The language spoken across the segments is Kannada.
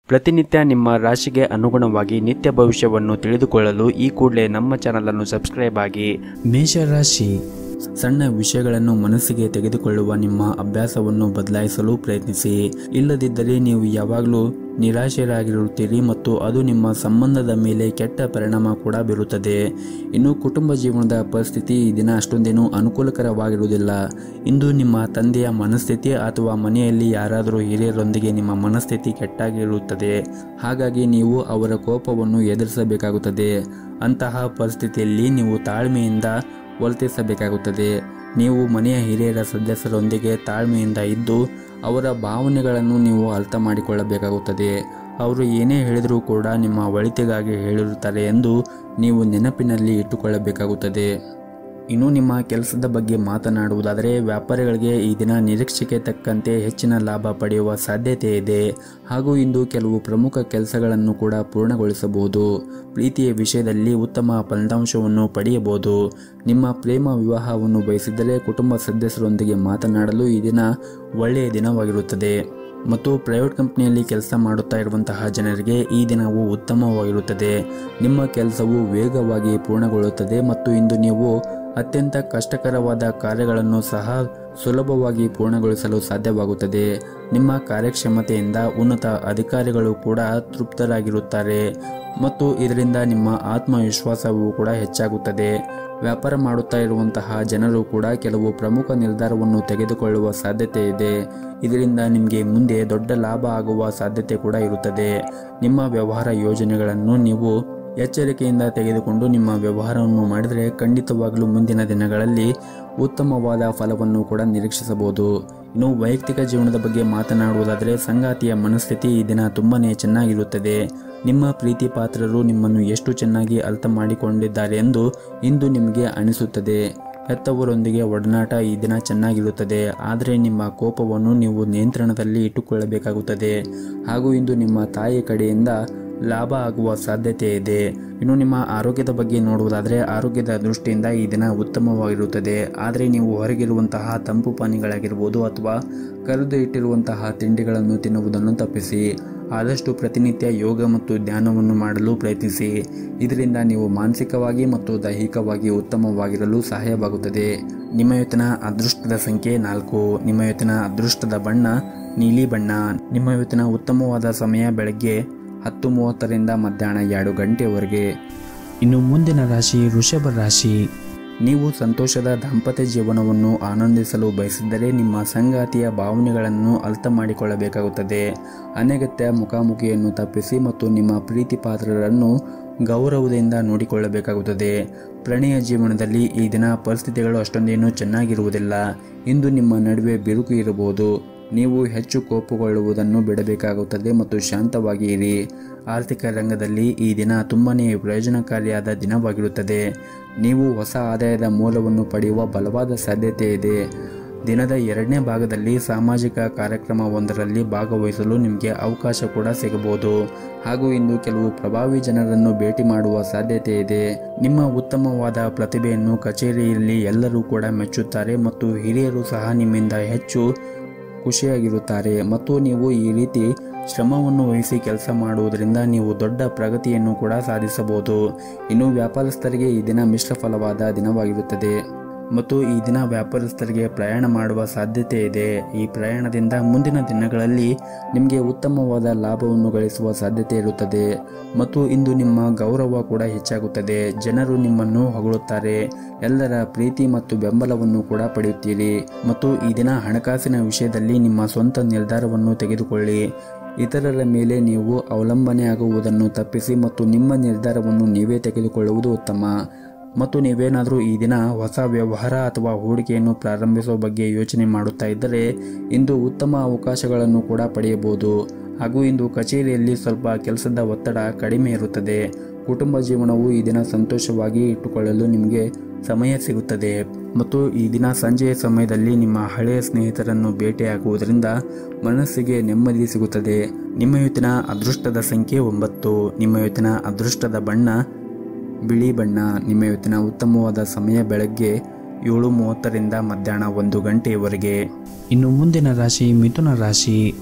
ಪ್ರತಿನಿತ್ಯ ನಿಮ್ಮ ರಾಶಿಗೆ ಅನುಗುಣವಾಗಿ ನಿತ್ಯ ಭವಿಷ್ಯವನ್ನು ತಿಳಿದುಕೊಳ್ಳಲು ಈ ಕೂಡಲೇ ನಮ್ಮ ಚಾನಲನ್ನು ಸಬ್ಸ್ಕ್ರೈಬ್ ಆಗಿ ಮೇಷರಾಶಿ ಸಣ್ಣ ವಿಷಯಗಳನ್ನು ಮನಸ್ಸಿಗೆ ತೆಗೆದುಕೊಳ್ಳುವ ನಿಮ್ಮ ಅಭ್ಯಾಸವನ್ನು ಬದಲಾಯಿಸಲು ಪ್ರಯತ್ನಿಸಿ ಇಲ್ಲದಿದ್ದರೆ ನೀವು ಯಾವಾಗಲೂ ನಿರಾಶೆಯಾಗಿರುತ್ತೀರಿ ಮತ್ತು ಅದು ನಿಮ್ಮ ಸಂಬಂಧದ ಮೇಲೆ ಕೆಟ್ಟ ಪರಿಣಾಮ ಕೂಡ ಬೀರುತ್ತದೆ ಇನ್ನು ಕುಟುಂಬ ಜೀವನದ ಪರಿಸ್ಥಿತಿ ಈ ದಿನ ಅಷ್ಟೊಂದೇನು ಅನುಕೂಲಕರವಾಗಿರುವುದಿಲ್ಲ ಇಂದು ನಿಮ್ಮ ತಂದೆಯ ಮನಸ್ಥಿತಿ ಅಥವಾ ಮನೆಯಲ್ಲಿ ಯಾರಾದರೂ ಹಿರಿಯರೊಂದಿಗೆ ನಿಮ್ಮ ಮನಸ್ಥಿತಿ ಕೆಟ್ಟಾಗಿರುತ್ತದೆ ಹಾಗಾಗಿ ನೀವು ಅವರ ಕೋಪವನ್ನು ಎದುರಿಸಬೇಕಾಗುತ್ತದೆ ಅಂತಹ ಪರಿಸ್ಥಿತಿಯಲ್ಲಿ ನೀವು ತಾಳ್ಮೆಯಿಂದ ವರ್ತಿಸಬೇಕಾಗುತ್ತದೆ ನೀವು ಮನೆಯ ಹಿರಿಯರ ಸದಸ್ಯರೊಂದಿಗೆ ತಾಳ್ಮೆಯಿಂದ ಇದ್ದು ಅವರ ಭಾವನೆಗಳನ್ನು ನೀವು ಅರ್ಥ ಮಾಡಿಕೊಳ್ಳಬೇಕಾಗುತ್ತದೆ ಅವರು ಏನೇ ಹೇಳಿದರೂ ಕೂಡ ನಿಮ್ಮ ಒಳಿತಿಗಾಗಿ ಹೇಳಿರುತ್ತಾರೆ ಎಂದು ನೀವು ನೆನಪಿನಲ್ಲಿ ಇಟ್ಟುಕೊಳ್ಳಬೇಕಾಗುತ್ತದೆ ಇನ್ನು ನಿಮ್ಮ ಕೆಲಸದ ಬಗ್ಗೆ ಮಾತನಾಡುವುದಾದರೆ ವ್ಯಾಪಾರಿಗಳಿಗೆ ಈ ದಿನ ನಿರೀಕ್ಷೆಗೆ ತಕ್ಕಂತೆ ಹೆಚ್ಚಿನ ಲಾಭ ಪಡೆಯುವ ಸಾಧ್ಯತೆ ಇದೆ ಹಾಗೂ ಇಂದು ಕೆಲವು ಪ್ರಮುಖ ಕೆಲಸಗಳನ್ನು ಕೂಡ ಪೂರ್ಣಗೊಳಿಸಬಹುದು ಪ್ರೀತಿಯ ವಿಷಯದಲ್ಲಿ ಉತ್ತಮ ಫಲಿತಾಂಶವನ್ನು ಪಡೆಯಬಹುದು ನಿಮ್ಮ ಪ್ರೇಮ ವಿವಾಹವನ್ನು ಬಯಸಿದರೆ ಕುಟುಂಬ ಸದಸ್ಯರೊಂದಿಗೆ ಮಾತನಾಡಲು ಈ ದಿನ ಒಳ್ಳೆಯ ದಿನವಾಗಿರುತ್ತದೆ ಮತ್ತು ಪ್ರೈವೇಟ್ ಕಂಪನಿಯಲ್ಲಿ ಕೆಲಸ ಮಾಡುತ್ತಾ ಇರುವಂತಹ ಜನರಿಗೆ ಈ ದಿನವು ಉತ್ತಮವಾಗಿರುತ್ತದೆ ನಿಮ್ಮ ಕೆಲಸವು ವೇಗವಾಗಿ ಪೂರ್ಣಗೊಳ್ಳುತ್ತದೆ ಮತ್ತು ಇಂದು ನೀವು ಅತ್ಯಂತ ಕಷ್ಟಕರವಾದ ಕಾರ್ಯಗಳನ್ನು ಸಹ ಸುಲಭವಾಗಿ ಪೂರ್ಣಗೊಳಿಸಲು ಸಾಧ್ಯವಾಗುತ್ತದೆ ನಿಮ್ಮ ಕಾರ್ಯಕ್ಷಮತೆಯಿಂದ ಉನ್ನತ ಅಧಿಕಾರಿಗಳು ಕೂಡ ತೃಪ್ತರಾಗಿರುತ್ತಾರೆ ಮತ್ತು ಇದರಿಂದ ನಿಮ್ಮ ಆತ್ಮವಿಶ್ವಾಸವೂ ಕೂಡ ಹೆಚ್ಚಾಗುತ್ತದೆ ವ್ಯಾಪಾರ ಮಾಡುತ್ತಾ ಇರುವಂತಹ ಜನರು ಕೂಡ ಕೆಲವು ಪ್ರಮುಖ ನಿರ್ಧಾರವನ್ನು ತೆಗೆದುಕೊಳ್ಳುವ ಸಾಧ್ಯತೆ ಇದೆ ಇದರಿಂದ ನಿಮಗೆ ಮುಂದೆ ದೊಡ್ಡ ಲಾಭ ಆಗುವ ಸಾಧ್ಯತೆ ಕೂಡ ಇರುತ್ತದೆ ನಿಮ್ಮ ವ್ಯವಹಾರ ಯೋಜನೆಗಳನ್ನು ನೀವು ಎಚ್ಚರಿಕೆಯಿಂದ ತೆಗೆದುಕೊಂಡು ನಿಮ್ಮ ವ್ಯವಹಾರವನ್ನು ಮಾಡಿದರೆ ಖಂಡಿತವಾಗಲೂ ಮುಂದಿನ ದಿನಗಳಲ್ಲಿ ಉತ್ತಮವಾದ ಫಲವನ್ನು ಕೂಡ ನಿರೀಕ್ಷಿಸಬಹುದು ಇನ್ನು ವೈಯಕ್ತಿಕ ಜೀವನದ ಬಗ್ಗೆ ಮಾತನಾಡುವುದಾದರೆ ಸಂಗಾತಿಯ ಮನಸ್ಥಿತಿ ಈ ದಿನ ತುಂಬಾನೇ ಚೆನ್ನಾಗಿರುತ್ತದೆ ನಿಮ್ಮ ಪ್ರೀತಿ ಪಾತ್ರರು ನಿಮ್ಮನ್ನು ಎಷ್ಟು ಚೆನ್ನಾಗಿ ಅರ್ಥ ಮಾಡಿಕೊಂಡಿದ್ದಾರೆ ಎಂದು ಇಂದು ನಿಮಗೆ ಅನಿಸುತ್ತದೆ ಹೆತ್ತವರೊಂದಿಗೆ ಒಡನಾಟ ಈ ದಿನ ಚೆನ್ನಾಗಿರುತ್ತದೆ ಆದರೆ ನಿಮ್ಮ ಕೋಪವನ್ನು ನೀವು ನಿಯಂತ್ರಣದಲ್ಲಿ ಇಟ್ಟುಕೊಳ್ಳಬೇಕಾಗುತ್ತದೆ ಹಾಗೂ ಇಂದು ನಿಮ್ಮ ತಾಯಿ ಕಡೆಯಿಂದ ಲಾಭ ಆಗುವ ಸಾಧ್ಯತೆ ಇದೆ ಇನ್ನು ನಿಮ್ಮ ಆರೋಗ್ಯದ ಬಗ್ಗೆ ನೋಡುವುದಾದರೆ ಆರೋಗ್ಯದ ದೃಷ್ಟಿಯಿಂದ ಈ ದಿನ ಉತ್ತಮವಾಗಿರುತ್ತದೆ ಆದರೆ ನೀವು ಹೊರಗಿರುವಂತಹ ತಂಪು ಪಾನೀಯಗಳಾಗಿರ್ಬೋದು ಅಥವಾ ಕರೆದು ಇಟ್ಟಿರುವಂತಹ ತಿಂಡಿಗಳನ್ನು ತಿನ್ನುವುದನ್ನು ತಪ್ಪಿಸಿ ಆದಷ್ಟು ಪ್ರತಿನಿತ್ಯ ಯೋಗ ಮತ್ತು ಧ್ಯಾನವನ್ನು ಮಾಡಲು ಪ್ರಯತ್ನಿಸಿ ಇದರಿಂದ ನೀವು ಮಾನಸಿಕವಾಗಿ ಮತ್ತು ದೈಹಿಕವಾಗಿ ಉತ್ತಮವಾಗಿರಲು ಸಹಾಯವಾಗುತ್ತದೆ ನಿಮ್ಮ ಇವತ್ತಿನ ಅದೃಷ್ಟದ ಸಂಖ್ಯೆ ನಾಲ್ಕು ನಿಮ್ಮ ಇವತ್ತಿನ ಅದೃಷ್ಟದ ಬಣ್ಣ ನೀಲಿ ಬಣ್ಣ ನಿಮ್ಮ ಇವತ್ತಿನ ಉತ್ತಮವಾದ ಸಮಯ ಬೆಳಗ್ಗೆ ಹತ್ತು ಮೂವತ್ತರಿಂದ ಮಧ್ಯಾಹ್ನ ಎರಡು ಗಂಟೆವರೆಗೆ ಇನ್ನು ಮುಂದಿನ ರಾಶಿ ವೃಷಭ ರಾಶಿ ನೀವು ಸಂತೋಷದ ದಾಂಪತ್ಯ ಜೀವನವನ್ನು ಆನಂದಿಸಲು ಬಯಸಿದ್ದರೆ ನಿಮ್ಮ ಸಂಗಾತಿಯ ಭಾವನೆಗಳನ್ನು ಅರ್ಥ ಮಾಡಿಕೊಳ್ಳಬೇಕಾಗುತ್ತದೆ ಅನಗತ್ಯ ಮುಖಾಮುಖಿಯನ್ನು ತಪ್ಪಿಸಿ ಮತ್ತು ನಿಮ್ಮ ಪ್ರೀತಿ ಪಾತ್ರರನ್ನು ಗೌರವದಿಂದ ನೋಡಿಕೊಳ್ಳಬೇಕಾಗುತ್ತದೆ ಪ್ರಣಯ ಜೀವನದಲ್ಲಿ ಈ ದಿನ ಪರಿಸ್ಥಿತಿಗಳು ಅಷ್ಟೊಂದೇನು ಚೆನ್ನಾಗಿರುವುದಿಲ್ಲ ಇಂದು ನಿಮ್ಮ ನಡುವೆ ಬಿರುಕು ಇರಬಹುದು ನೀವು ಹೆಚ್ಚು ಕೋಪಗೊಳ್ಳುವುದನ್ನು ಬಿಡಬೇಕಾಗುತ್ತದೆ ಮತ್ತು ಶಾಂತವಾಗಿ ಇರಿ ಆರ್ಥಿಕ ರಂಗದಲ್ಲಿ ಈ ದಿನ ತುಂಬನೇ ಪ್ರಯೋಜನಕಾರಿಯಾದ ದಿನವಾಗಿರುತ್ತದೆ ನೀವು ಹೊಸ ಆದಾಯದ ಮೂಲವನ್ನು ಪಡೆಯುವ ಬಲವಾದ ಸಾಧ್ಯತೆ ಇದೆ ದಿನದ ಎರಡನೇ ಭಾಗದಲ್ಲಿ ಸಾಮಾಜಿಕ ಕಾರ್ಯಕ್ರಮವೊಂದರಲ್ಲಿ ಭಾಗವಹಿಸಲು ನಿಮಗೆ ಅವಕಾಶ ಕೂಡ ಸಿಗಬಹುದು ಹಾಗೂ ಇಂದು ಕೆಲವು ಪ್ರಭಾವಿ ಜನರನ್ನು ಭೇಟಿ ಮಾಡುವ ಸಾಧ್ಯತೆ ಇದೆ ನಿಮ್ಮ ಉತ್ತಮವಾದ ಪ್ರತಿಭೆಯನ್ನು ಕಚೇರಿಯಲ್ಲಿ ಎಲ್ಲರೂ ಕೂಡ ಮೆಚ್ಚುತ್ತಾರೆ ಮತ್ತು ಹಿರಿಯರು ಸಹ ನಿಮ್ಮಿಂದ ಹೆಚ್ಚು ಖುಷಿಯಾಗಿರುತ್ತಾರೆ ಮತ್ತು ನೀವು ಈ ರೀತಿ ಶ್ರಮವನ್ನು ವಹಿಸಿ ಕೆಲಸ ಮಾಡುವುದರಿಂದ ನೀವು ದೊಡ್ಡ ಪ್ರಗತಿಯನ್ನು ಕೂಡ ಸಾಧಿಸಬಹುದು ಇನ್ನು ವ್ಯಾಪಾರಸ್ಥರಿಗೆ ಈ ದಿನ ಮಿಶ್ರ ಫಲವಾದ ದಿನವಾಗಿರುತ್ತದೆ ಮತ್ತು ಈ ದಿನ ವ್ಯಾಪಾರಸ್ಥರಿಗೆ ಪ್ರಯಾಣ ಮಾಡುವ ಸಾಧ್ಯತೆ ಇದೆ ಈ ಪ್ರಯಾಣದಿಂದ ಮುಂದಿನ ದಿನಗಳಲ್ಲಿ ನಿಮಗೆ ಉತ್ತಮವಾದ ಲಾಭವನ್ನು ಗಳಿಸುವ ಸಾಧ್ಯತೆ ಇರುತ್ತದೆ ಮತ್ತು ಇಂದು ನಿಮ್ಮ ಗೌರವ ಕೂಡ ಹೆಚ್ಚಾಗುತ್ತದೆ ಜನರು ನಿಮ್ಮನ್ನು ಹೊಗಳುತ್ತಾರೆ ಎಲ್ಲರ ಪ್ರೀತಿ ಮತ್ತು ಬೆಂಬಲವನ್ನು ಕೂಡ ಪಡೆಯುತ್ತೀರಿ ಮತ್ತು ಈ ದಿನ ಹಣಕಾಸಿನ ವಿಷಯದಲ್ಲಿ ನಿಮ್ಮ ಸ್ವಂತ ನಿರ್ಧಾರವನ್ನು ತೆಗೆದುಕೊಳ್ಳಿ ಇತರರ ಮೇಲೆ ನೀವು ಅವಲಂಬನೆಯಾಗುವುದನ್ನು ತಪ್ಪಿಸಿ ಮತ್ತು ನಿಮ್ಮ ನಿರ್ಧಾರವನ್ನು ನೀವೇ ತೆಗೆದುಕೊಳ್ಳುವುದು ಉತ್ತಮ ಮತ್ತು ನೀವೇನಾದರೂ ಈ ದಿನ ಹೊಸ ವ್ಯವಹಾರ ಅಥವಾ ಹೂಡಿಕೆಯನ್ನು ಪ್ರಾರಂಭಿಸುವ ಬಗ್ಗೆ ಯೋಚನೆ ಮಾಡುತ್ತಾ ಇದ್ದರೆ ಇಂದು ಉತ್ತಮ ಅವಕಾಶಗಳನ್ನು ಕೂಡ ಪಡೆಯಬಹುದು ಹಾಗೂ ಇಂದು ಕಚೇರಿಯಲ್ಲಿ ಸ್ವಲ್ಪ ಕೆಲಸದ ಒತ್ತಡ ಕಡಿಮೆ ಇರುತ್ತದೆ ಕುಟುಂಬ ಜೀವನವು ಈ ದಿನ ಸಂತೋಷವಾಗಿ ಇಟ್ಟುಕೊಳ್ಳಲು ನಿಮಗೆ ಸಮಯ ಸಿಗುತ್ತದೆ ಮತ್ತು ಈ ದಿನ ಸಂಜೆಯ ಸಮಯದಲ್ಲಿ ನಿಮ್ಮ ಹಳೆಯ ಸ್ನೇಹಿತರನ್ನು ಭೇಟಿಯಾಗುವುದರಿಂದ ಮನಸ್ಸಿಗೆ ನೆಮ್ಮದಿ ಸಿಗುತ್ತದೆ ನಿಮ್ಮ ಇವತ್ತಿನ ಅದೃಷ್ಟದ ಸಂಖ್ಯೆ ಒಂಬತ್ತು ನಿಮ್ಮ ಇವತ್ತಿನ ಅದೃಷ್ಟದ ಬಣ್ಣ ಬಿಳಿ ಬಣ್ಣ ನಿಮ್ಮ ಇವತ್ತಿನ ಉತ್ತಮವಾದ ಸಮಯ ಬೆಳಗ್ಗೆ ಏಳು ಮೂವತ್ತರಿಂದ ಮಧ್ಯಾಹ್ನ ಒಂದು ಗಂಟೆಯವರೆಗೆ ಇನ್ನು ಮುಂದಿನ ರಾಶಿ ಮಿಥುನ ರಾಶಿ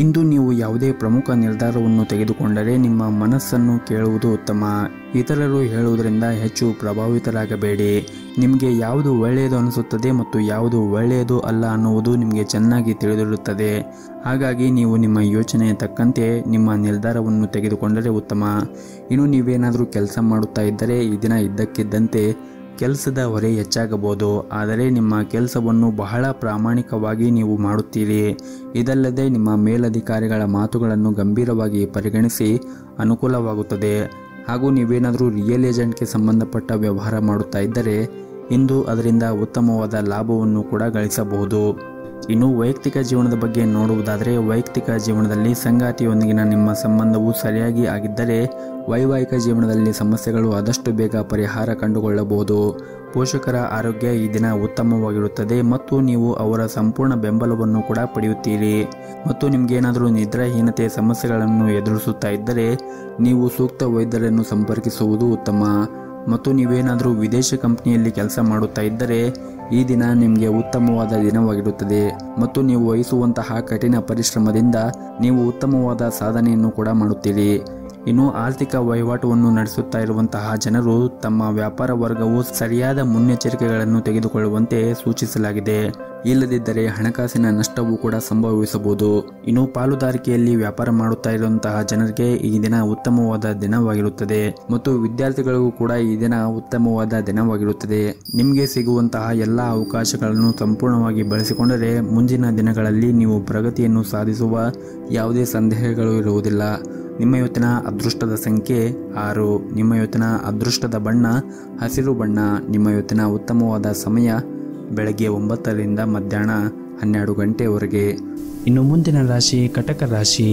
ಇಂದು ನೀವು ಯಾವುದೇ ಪ್ರಮುಖ ನಿರ್ಧಾರವನ್ನು ತೆಗೆದುಕೊಂಡರೆ ನಿಮ್ಮ ಮನಸ್ಸನ್ನು ಕೇಳುವುದು ಉತ್ತಮ ಇತರರು ಹೇಳುವುದರಿಂದ ಹೆಚ್ಚು ಪ್ರಭಾವಿತರಾಗಬೇಡಿ ನಿಮಗೆ ಯಾವುದು ಒಳ್ಳೆಯದು ಅನಿಸುತ್ತದೆ ಮತ್ತು ಯಾವುದು ಒಳ್ಳೆಯದು ಅಲ್ಲ ಅನ್ನುವುದು ನಿಮಗೆ ಚೆನ್ನಾಗಿ ತಿಳಿದಿರುತ್ತದೆ ಹಾಗಾಗಿ ನೀವು ನಿಮ್ಮ ಯೋಚನೆಯ ತಕ್ಕಂತೆ ನಿಮ್ಮ ನಿರ್ಧಾರವನ್ನು ತೆಗೆದುಕೊಂಡರೆ ಉತ್ತಮ ಇನ್ನು ನೀವೇನಾದರೂ ಕೆಲಸ ಮಾಡುತ್ತಾ ಇದ್ದರೆ ಈ ದಿನ ಇದ್ದಕ್ಕಿದ್ದಂತೆ ಕೆಲಸದ ಹೊರೆ ಹೆಚ್ಚಾಗಬಹುದು ಆದರೆ ನಿಮ್ಮ ಕೆಲಸವನ್ನು ಬಹಳ ಪ್ರಾಮಾಣಿಕವಾಗಿ ನೀವು ಮಾಡುತ್ತೀರಿ ಇದಲ್ಲದೆ ನಿಮ್ಮ ಮೇಲಧಿಕಾರಿಗಳ ಮಾತುಗಳನ್ನು ಗಂಭೀರವಾಗಿ ಪರಿಗಣಿಸಿ ಅನುಕೂಲವಾಗುತ್ತದೆ ಹಾಗೂ ನೀವೇನಾದರೂ ರಿಯಲ್ ಏಜೆಂಟ್ಗೆ ಸಂಬಂಧಪಟ್ಟ ವ್ಯವಹಾರ ಮಾಡುತ್ತಾ ಇದ್ದರೆ ಇಂದು ಅದರಿಂದ ಉತ್ತಮವಾದ ಲಾಭವನ್ನು ಕೂಡ ಗಳಿಸಬಹುದು ಇನ್ನು ವೈಯಕ್ತಿಕ ಜೀವನದ ಬಗ್ಗೆ ನೋಡುವುದಾದರೆ ವೈಯಕ್ತಿಕ ಜೀವನದಲ್ಲಿ ಸಂಗಾತಿಯೊಂದಿಗಿನ ನಿಮ್ಮ ಸಂಬಂಧವು ಸರಿಯಾಗಿ ಆಗಿದ್ದರೆ ವೈವಾಹಿಕ ಜೀವನದಲ್ಲಿ ಸಮಸ್ಯೆಗಳು ಆದಷ್ಟು ಬೇಗ ಪರಿಹಾರ ಕಂಡುಕೊಳ್ಳಬಹುದು ಪೋಷಕರ ಆರೋಗ್ಯ ಈ ದಿನ ಉತ್ತಮವಾಗಿರುತ್ತದೆ ಮತ್ತು ನೀವು ಅವರ ಸಂಪೂರ್ಣ ಬೆಂಬಲವನ್ನು ಕೂಡ ಪಡೆಯುತ್ತೀರಿ ಮತ್ತು ನಿಮಗೇನಾದರೂ ನಿದ್ರಾಹೀನತೆ ಸಮಸ್ಯೆಗಳನ್ನು ಎದುರಿಸುತ್ತಾ ಇದ್ದರೆ ನೀವು ಸೂಕ್ತ ವೈದ್ಯರನ್ನು ಸಂಪರ್ಕಿಸುವುದು ಉತ್ತಮ ಮತ್ತು ನೀವೇನಾದರೂ ವಿದೇಶಿ ಕಂಪನಿಯಲ್ಲಿ ಕೆಲಸ ಮಾಡುತ್ತಾ ಇದ್ದರೆ ಈ ದಿನ ನಿಮಗೆ ಉತ್ತಮವಾದ ದಿನವಾಗಿರುತ್ತದೆ ಮತ್ತು ನೀವು ವಹಿಸುವಂತಹ ಕಠಿಣ ಪರಿಶ್ರಮದಿಂದ ನೀವು ಉತ್ತಮವಾದ ಸಾಧನೆಯನ್ನು ಕೂಡ ಮಾಡುತ್ತೀರಿ ಇನ್ನು ಆರ್ಥಿಕ ವಹಿವಾಟುವನ್ನು ನಡೆಸುತ್ತಾ ಇರುವಂತಹ ಜನರು ತಮ್ಮ ವ್ಯಾಪಾರ ವರ್ಗವು ಸರಿಯಾದ ಮುನ್ನೆಚ್ಚರಿಕೆಗಳನ್ನು ತೆಗೆದುಕೊಳ್ಳುವಂತೆ ಸೂಚಿಸಲಾಗಿದೆ ಇಲ್ಲದಿದ್ದರೆ ಹಣಕಾಸಿನ ನಷ್ಟವೂ ಕೂಡ ಸಂಭವಿಸಬಹುದು ಇನ್ನು ಪಾಲುದಾರಿಕೆಯಲ್ಲಿ ವ್ಯಾಪಾರ ಮಾಡುತ್ತಾ ಇರುವಂತಹ ಜನರಿಗೆ ಈ ದಿನ ಉತ್ತಮವಾದ ದಿನವಾಗಿರುತ್ತದೆ ಮತ್ತು ವಿದ್ಯಾರ್ಥಿಗಳಿಗೂ ಕೂಡ ಈ ದಿನ ಉತ್ತಮವಾದ ದಿನವಾಗಿರುತ್ತದೆ ನಿಮಗೆ ಸಿಗುವಂತಹ ಎಲ್ಲ ಅವಕಾಶಗಳನ್ನು ಸಂಪೂರ್ಣವಾಗಿ ಬಳಸಿಕೊಂಡರೆ ಮುಂದಿನ ದಿನಗಳಲ್ಲಿ ನೀವು ಪ್ರಗತಿಯನ್ನು ಸಾಧಿಸುವ ಯಾವುದೇ ಸಂದೇಹಗಳು ಇರುವುದಿಲ್ಲ ನಿಮ್ಮ ಇವತ್ತಿನ ಅದೃಷ್ಟದ ಸಂಖ್ಯೆ ಆರು ನಿಮ್ಮ ಇವತ್ತಿನ ಅದೃಷ್ಟದ ಬಣ್ಣ ಹಸಿರು ಬಣ್ಣ ನಿಮ್ಮ ಇವತ್ತಿನ ಉತ್ತಮವಾದ ಸಮಯ ಬೆಳಗ್ಗೆ ಒಂಬತ್ತರಿಂದ ಮಧ್ಯಾಹ್ನ ಹನ್ನೆರಡು ಗಂಟೆವರೆಗೆ ಇನ್ನು ಮುಂದಿನ ರಾಶಿ ಕಟಕ ರಾಶಿ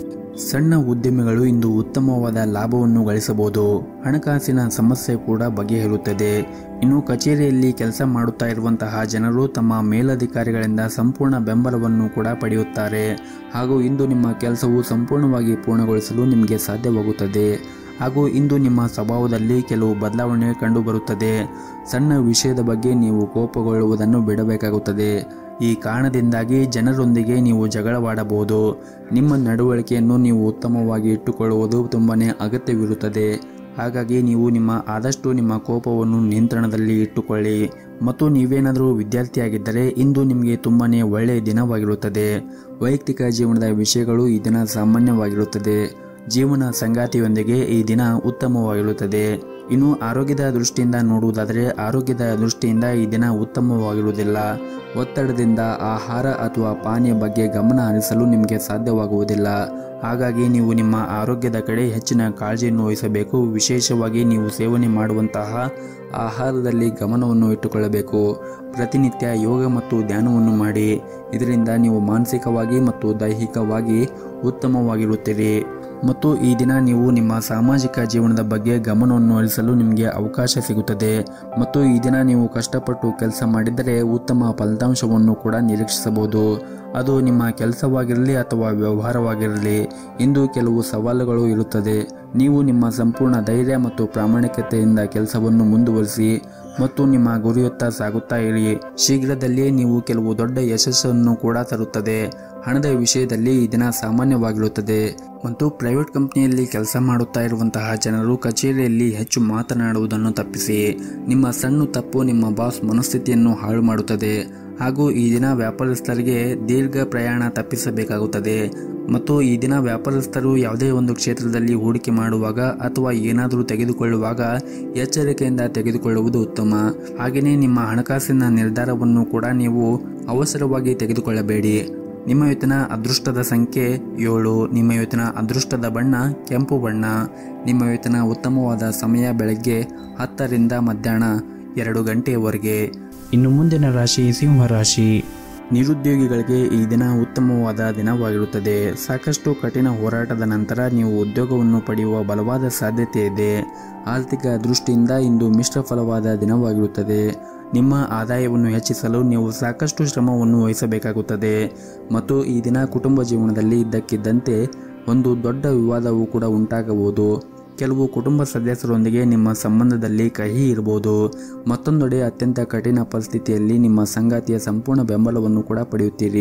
ಸಣ್ಣ ಉದ್ಯಮಿಗಳು ಇಂದು ಉತ್ತಮವಾದ ಲಾಭವನ್ನು ಗಳಿಸಬಹುದು ಹಣಕಾಸಿನ ಸಮಸ್ಯೆ ಕೂಡ ಬಗೆಹರುತ್ತದೆ ಇನ್ನು ಕಚೇರಿಯಲ್ಲಿ ಕೆಲಸ ಮಾಡುತ್ತಾ ಇರುವಂತಹ ಜನರು ತಮ್ಮ ಮೇಲಧಿಕಾರಿಗಳಿಂದ ಸಂಪೂರ್ಣ ಬೆಂಬಲವನ್ನು ಕೂಡ ಪಡೆಯುತ್ತಾರೆ ಹಾಗೂ ಇಂದು ನಿಮ್ಮ ಕೆಲಸವು ಸಂಪೂರ್ಣವಾಗಿ ಪೂರ್ಣಗೊಳಿಸಲು ನಿಮಗೆ ಸಾಧ್ಯವಾಗುತ್ತದೆ ಹಾಗೂ ಇಂದು ನಿಮ್ಮ ಸ್ವಭಾವದಲ್ಲಿ ಕೆಲವು ಬದಲಾವಣೆ ಕಂಡುಬರುತ್ತದೆ ಸಣ್ಣ ವಿಷಯದ ಬಗ್ಗೆ ನೀವು ಕೋಪಗೊಳ್ಳುವುದನ್ನು ಬಿಡಬೇಕಾಗುತ್ತದೆ ಈ ಕಾರಣದಿಂದಾಗಿ ಜನರೊಂದಿಗೆ ನೀವು ಜಗಳವಾಡಬಹುದು ನಿಮ್ಮ ನಡವಳಿಕೆಯನ್ನು ನೀವು ಉತ್ತಮವಾಗಿ ಇಟ್ಟುಕೊಳ್ಳುವುದು ತುಂಬನೇ ಅಗತ್ಯವಿರುತ್ತದೆ ಹಾಗಾಗಿ ನೀವು ನಿಮ್ಮ ಆದಷ್ಟು ನಿಮ್ಮ ಕೋಪವನ್ನು ನಿಯಂತ್ರಣದಲ್ಲಿ ಇಟ್ಟುಕೊಳ್ಳಿ ಮತ್ತು ನೀವೇನಾದರೂ ವಿದ್ಯಾರ್ಥಿಯಾಗಿದ್ದರೆ ಇಂದು ನಿಮಗೆ ತುಂಬನೇ ಒಳ್ಳೆಯ ದಿನವಾಗಿರುತ್ತದೆ ವೈಯಕ್ತಿಕ ಜೀವನದ ವಿಷಯಗಳು ಈ ದಿನ ಸಾಮಾನ್ಯವಾಗಿರುತ್ತದೆ ಜೀವನ ಸಂಗಾತಿಯೊಂದಿಗೆ ಈ ದಿನ ಉತ್ತಮವಾಗಿರುತ್ತದೆ ಇನ್ನು ಆರೋಗ್ಯದ ದೃಷ್ಟಿಯಿಂದ ನೋಡುವುದಾದರೆ ಆರೋಗ್ಯದ ದೃಷ್ಟಿಯಿಂದ ಈ ದಿನ ಉತ್ತಮವಾಗಿರುವುದಿಲ್ಲ ಒತ್ತಡದಿಂದ ಆಹಾರ ಅಥವಾ ಪಾನೀಯ ಬಗ್ಗೆ ಗಮನ ಹರಿಸಲು ನಿಮಗೆ ಸಾಧ್ಯವಾಗುವುದಿಲ್ಲ ಹಾಗಾಗಿ ನೀವು ನಿಮ್ಮ ಆರೋಗ್ಯದ ಕಡೆ ಹೆಚ್ಚಿನ ಕಾಳಜಿಯನ್ನು ವಹಿಸಬೇಕು ವಿಶೇಷವಾಗಿ ನೀವು ಸೇವನೆ ಮಾಡುವಂತಹ ಆಹಾರದಲ್ಲಿ ಗಮನವನ್ನು ಇಟ್ಟುಕೊಳ್ಳಬೇಕು ಪ್ರತಿನಿತ್ಯ ಯೋಗ ಮತ್ತು ಧ್ಯಾನವನ್ನು ಮಾಡಿ ಇದರಿಂದ ನೀವು ಮಾನಸಿಕವಾಗಿ ಮತ್ತು ದೈಹಿಕವಾಗಿ ಉತ್ತಮವಾಗಿರುತ್ತೀರಿ ಮತ್ತು ಈ ದಿನ ನೀವು ನಿಮ್ಮ ಸಾಮಾಜಿಕ ಜೀವನದ ಬಗ್ಗೆ ಗಮನವನ್ನು ಹರಿಸಲು ನಿಮಗೆ ಅವಕಾಶ ಸಿಗುತ್ತದೆ ಮತ್ತು ಈ ದಿನ ನೀವು ಕಷ್ಟಪಟ್ಟು ಕೆಲಸ ಮಾಡಿದರೆ ಉತ್ತಮ ಫಲಿತಾಂಶವನ್ನು ಕೂಡ ನಿರೀಕ್ಷಿಸಬಹುದು ಅದು ನಿಮ್ಮ ಕೆಲಸವಾಗಿರಲಿ ಅಥವಾ ವ್ಯವಹಾರವಾಗಿರಲಿ ಇಂದು ಕೆಲವು ಸವಾಲುಗಳು ಇರುತ್ತದೆ ನೀವು ನಿಮ್ಮ ಸಂಪೂರ್ಣ ಧೈರ್ಯ ಮತ್ತು ಪ್ರಾಮಾಣಿಕತೆಯಿಂದ ಕೆಲಸವನ್ನು ಮುಂದುವರಿಸಿ ಮತ್ತು ನಿಮ್ಮ ಗುರಿಯತ್ತ ಸಾಗುತ್ತಾ ಇರಿ ಶೀಘ್ರದಲ್ಲಿಯೇ ನೀವು ಕೆಲವು ದೊಡ್ಡ ಯಶಸ್ಸನ್ನು ಕೂಡ ತರುತ್ತದೆ ಹಣದ ವಿಷಯದಲ್ಲಿ ಈ ದಿನ ಸಾಮಾನ್ಯವಾಗಿರುತ್ತದೆ ಮತ್ತು ಪ್ರೈವೇಟ್ ಕಂಪನಿಯಲ್ಲಿ ಕೆಲಸ ಮಾಡುತ್ತಾ ಇರುವಂತಹ ಜನರು ಕಚೇರಿಯಲ್ಲಿ ಹೆಚ್ಚು ಮಾತನಾಡುವುದನ್ನು ತಪ್ಪಿಸಿ ನಿಮ್ಮ ಸಣ್ಣ ತಪ್ಪು ನಿಮ್ಮ ಬಾಸ್ ಮನಸ್ಥಿತಿಯನ್ನು ಹಾಳು ಮಾಡುತ್ತದೆ ಹಾಗೂ ಈ ದಿನ ವ್ಯಾಪಾರಸ್ಥರಿಗೆ ದೀರ್ಘ ಪ್ರಯಾಣ ತಪ್ಪಿಸಬೇಕಾಗುತ್ತದೆ ಮತ್ತು ಈ ದಿನ ವ್ಯಾಪಾರಸ್ಥರು ಯಾವುದೇ ಒಂದು ಕ್ಷೇತ್ರದಲ್ಲಿ ಹೂಡಿಕೆ ಮಾಡುವಾಗ ಅಥವಾ ಏನಾದರೂ ತೆಗೆದುಕೊಳ್ಳುವಾಗ ಎಚ್ಚರಿಕೆಯಿಂದ ತೆಗೆದುಕೊಳ್ಳುವುದು ಉತ್ತಮ ಹಾಗೆಯೇ ನಿಮ್ಮ ಹಣಕಾಸಿನ ನಿರ್ಧಾರವನ್ನು ಕೂಡ ನೀವು ಅವಸರವಾಗಿ ತೆಗೆದುಕೊಳ್ಳಬೇಡಿ ನಿಮ್ಮ ಇವತ್ತಿನ ಅದೃಷ್ಟದ ಸಂಖ್ಯೆ ಏಳು ನಿಮ್ಮ ಇವತ್ತಿನ ಅದೃಷ್ಟದ ಬಣ್ಣ ಕೆಂಪು ಬಣ್ಣ ನಿಮ್ಮ ಇವತ್ತಿನ ಉತ್ತಮವಾದ ಸಮಯ ಬೆಳಗ್ಗೆ ಹತ್ತರಿಂದ ಮಧ್ಯಾಹ್ನ ಎರಡು ಗಂಟೆಯವರೆಗೆ ಇನ್ನು ಮುಂದಿನ ರಾಶಿ ಸಿಂಹ ರಾಶಿ ನಿರುದ್ಯೋಗಿಗಳಿಗೆ ಈ ದಿನ ಉತ್ತಮವಾದ ದಿನವಾಗಿರುತ್ತದೆ ಸಾಕಷ್ಟು ಕಠಿಣ ಹೋರಾಟದ ನಂತರ ನೀವು ಉದ್ಯೋಗವನ್ನು ಪಡೆಯುವ ಬಲವಾದ ಸಾಧ್ಯತೆ ಇದೆ ಆರ್ಥಿಕ ದೃಷ್ಟಿಯಿಂದ ಇಂದು ಮಿಶ್ರ ಫಲವಾದ ದಿನವಾಗಿರುತ್ತದೆ ನಿಮ್ಮ ಆದಾಯವನ್ನು ಹೆಚ್ಚಿಸಲು ನೀವು ಸಾಕಷ್ಟು ಶ್ರಮವನ್ನು ವಹಿಸಬೇಕಾಗುತ್ತದೆ ಮತ್ತು ಈ ದಿನ ಕುಟುಂಬ ಜೀವನದಲ್ಲಿ ಇದ್ದಕ್ಕಿದ್ದಂತೆ ಒಂದು ದೊಡ್ಡ ವಿವಾದವು ಕೂಡ ಉಂಟಾಗಬಹುದು ಕೆಲವು ಕುಟುಂಬ ಸದಸ್ಯರೊಂದಿಗೆ ನಿಮ್ಮ ಸಂಬಂಧದಲ್ಲಿ ಕಹಿ ಇರಬಹುದು ಮತ್ತೊಂದೆಡೆ ಅತ್ಯಂತ ಕಠಿಣ ಪರಿಸ್ಥಿತಿಯಲ್ಲಿ ನಿಮ್ಮ ಸಂಗಾತಿಯ ಸಂಪೂರ್ಣ ಬೆಂಬಲವನ್ನು ಕೂಡ ಪಡೆಯುತ್ತೀರಿ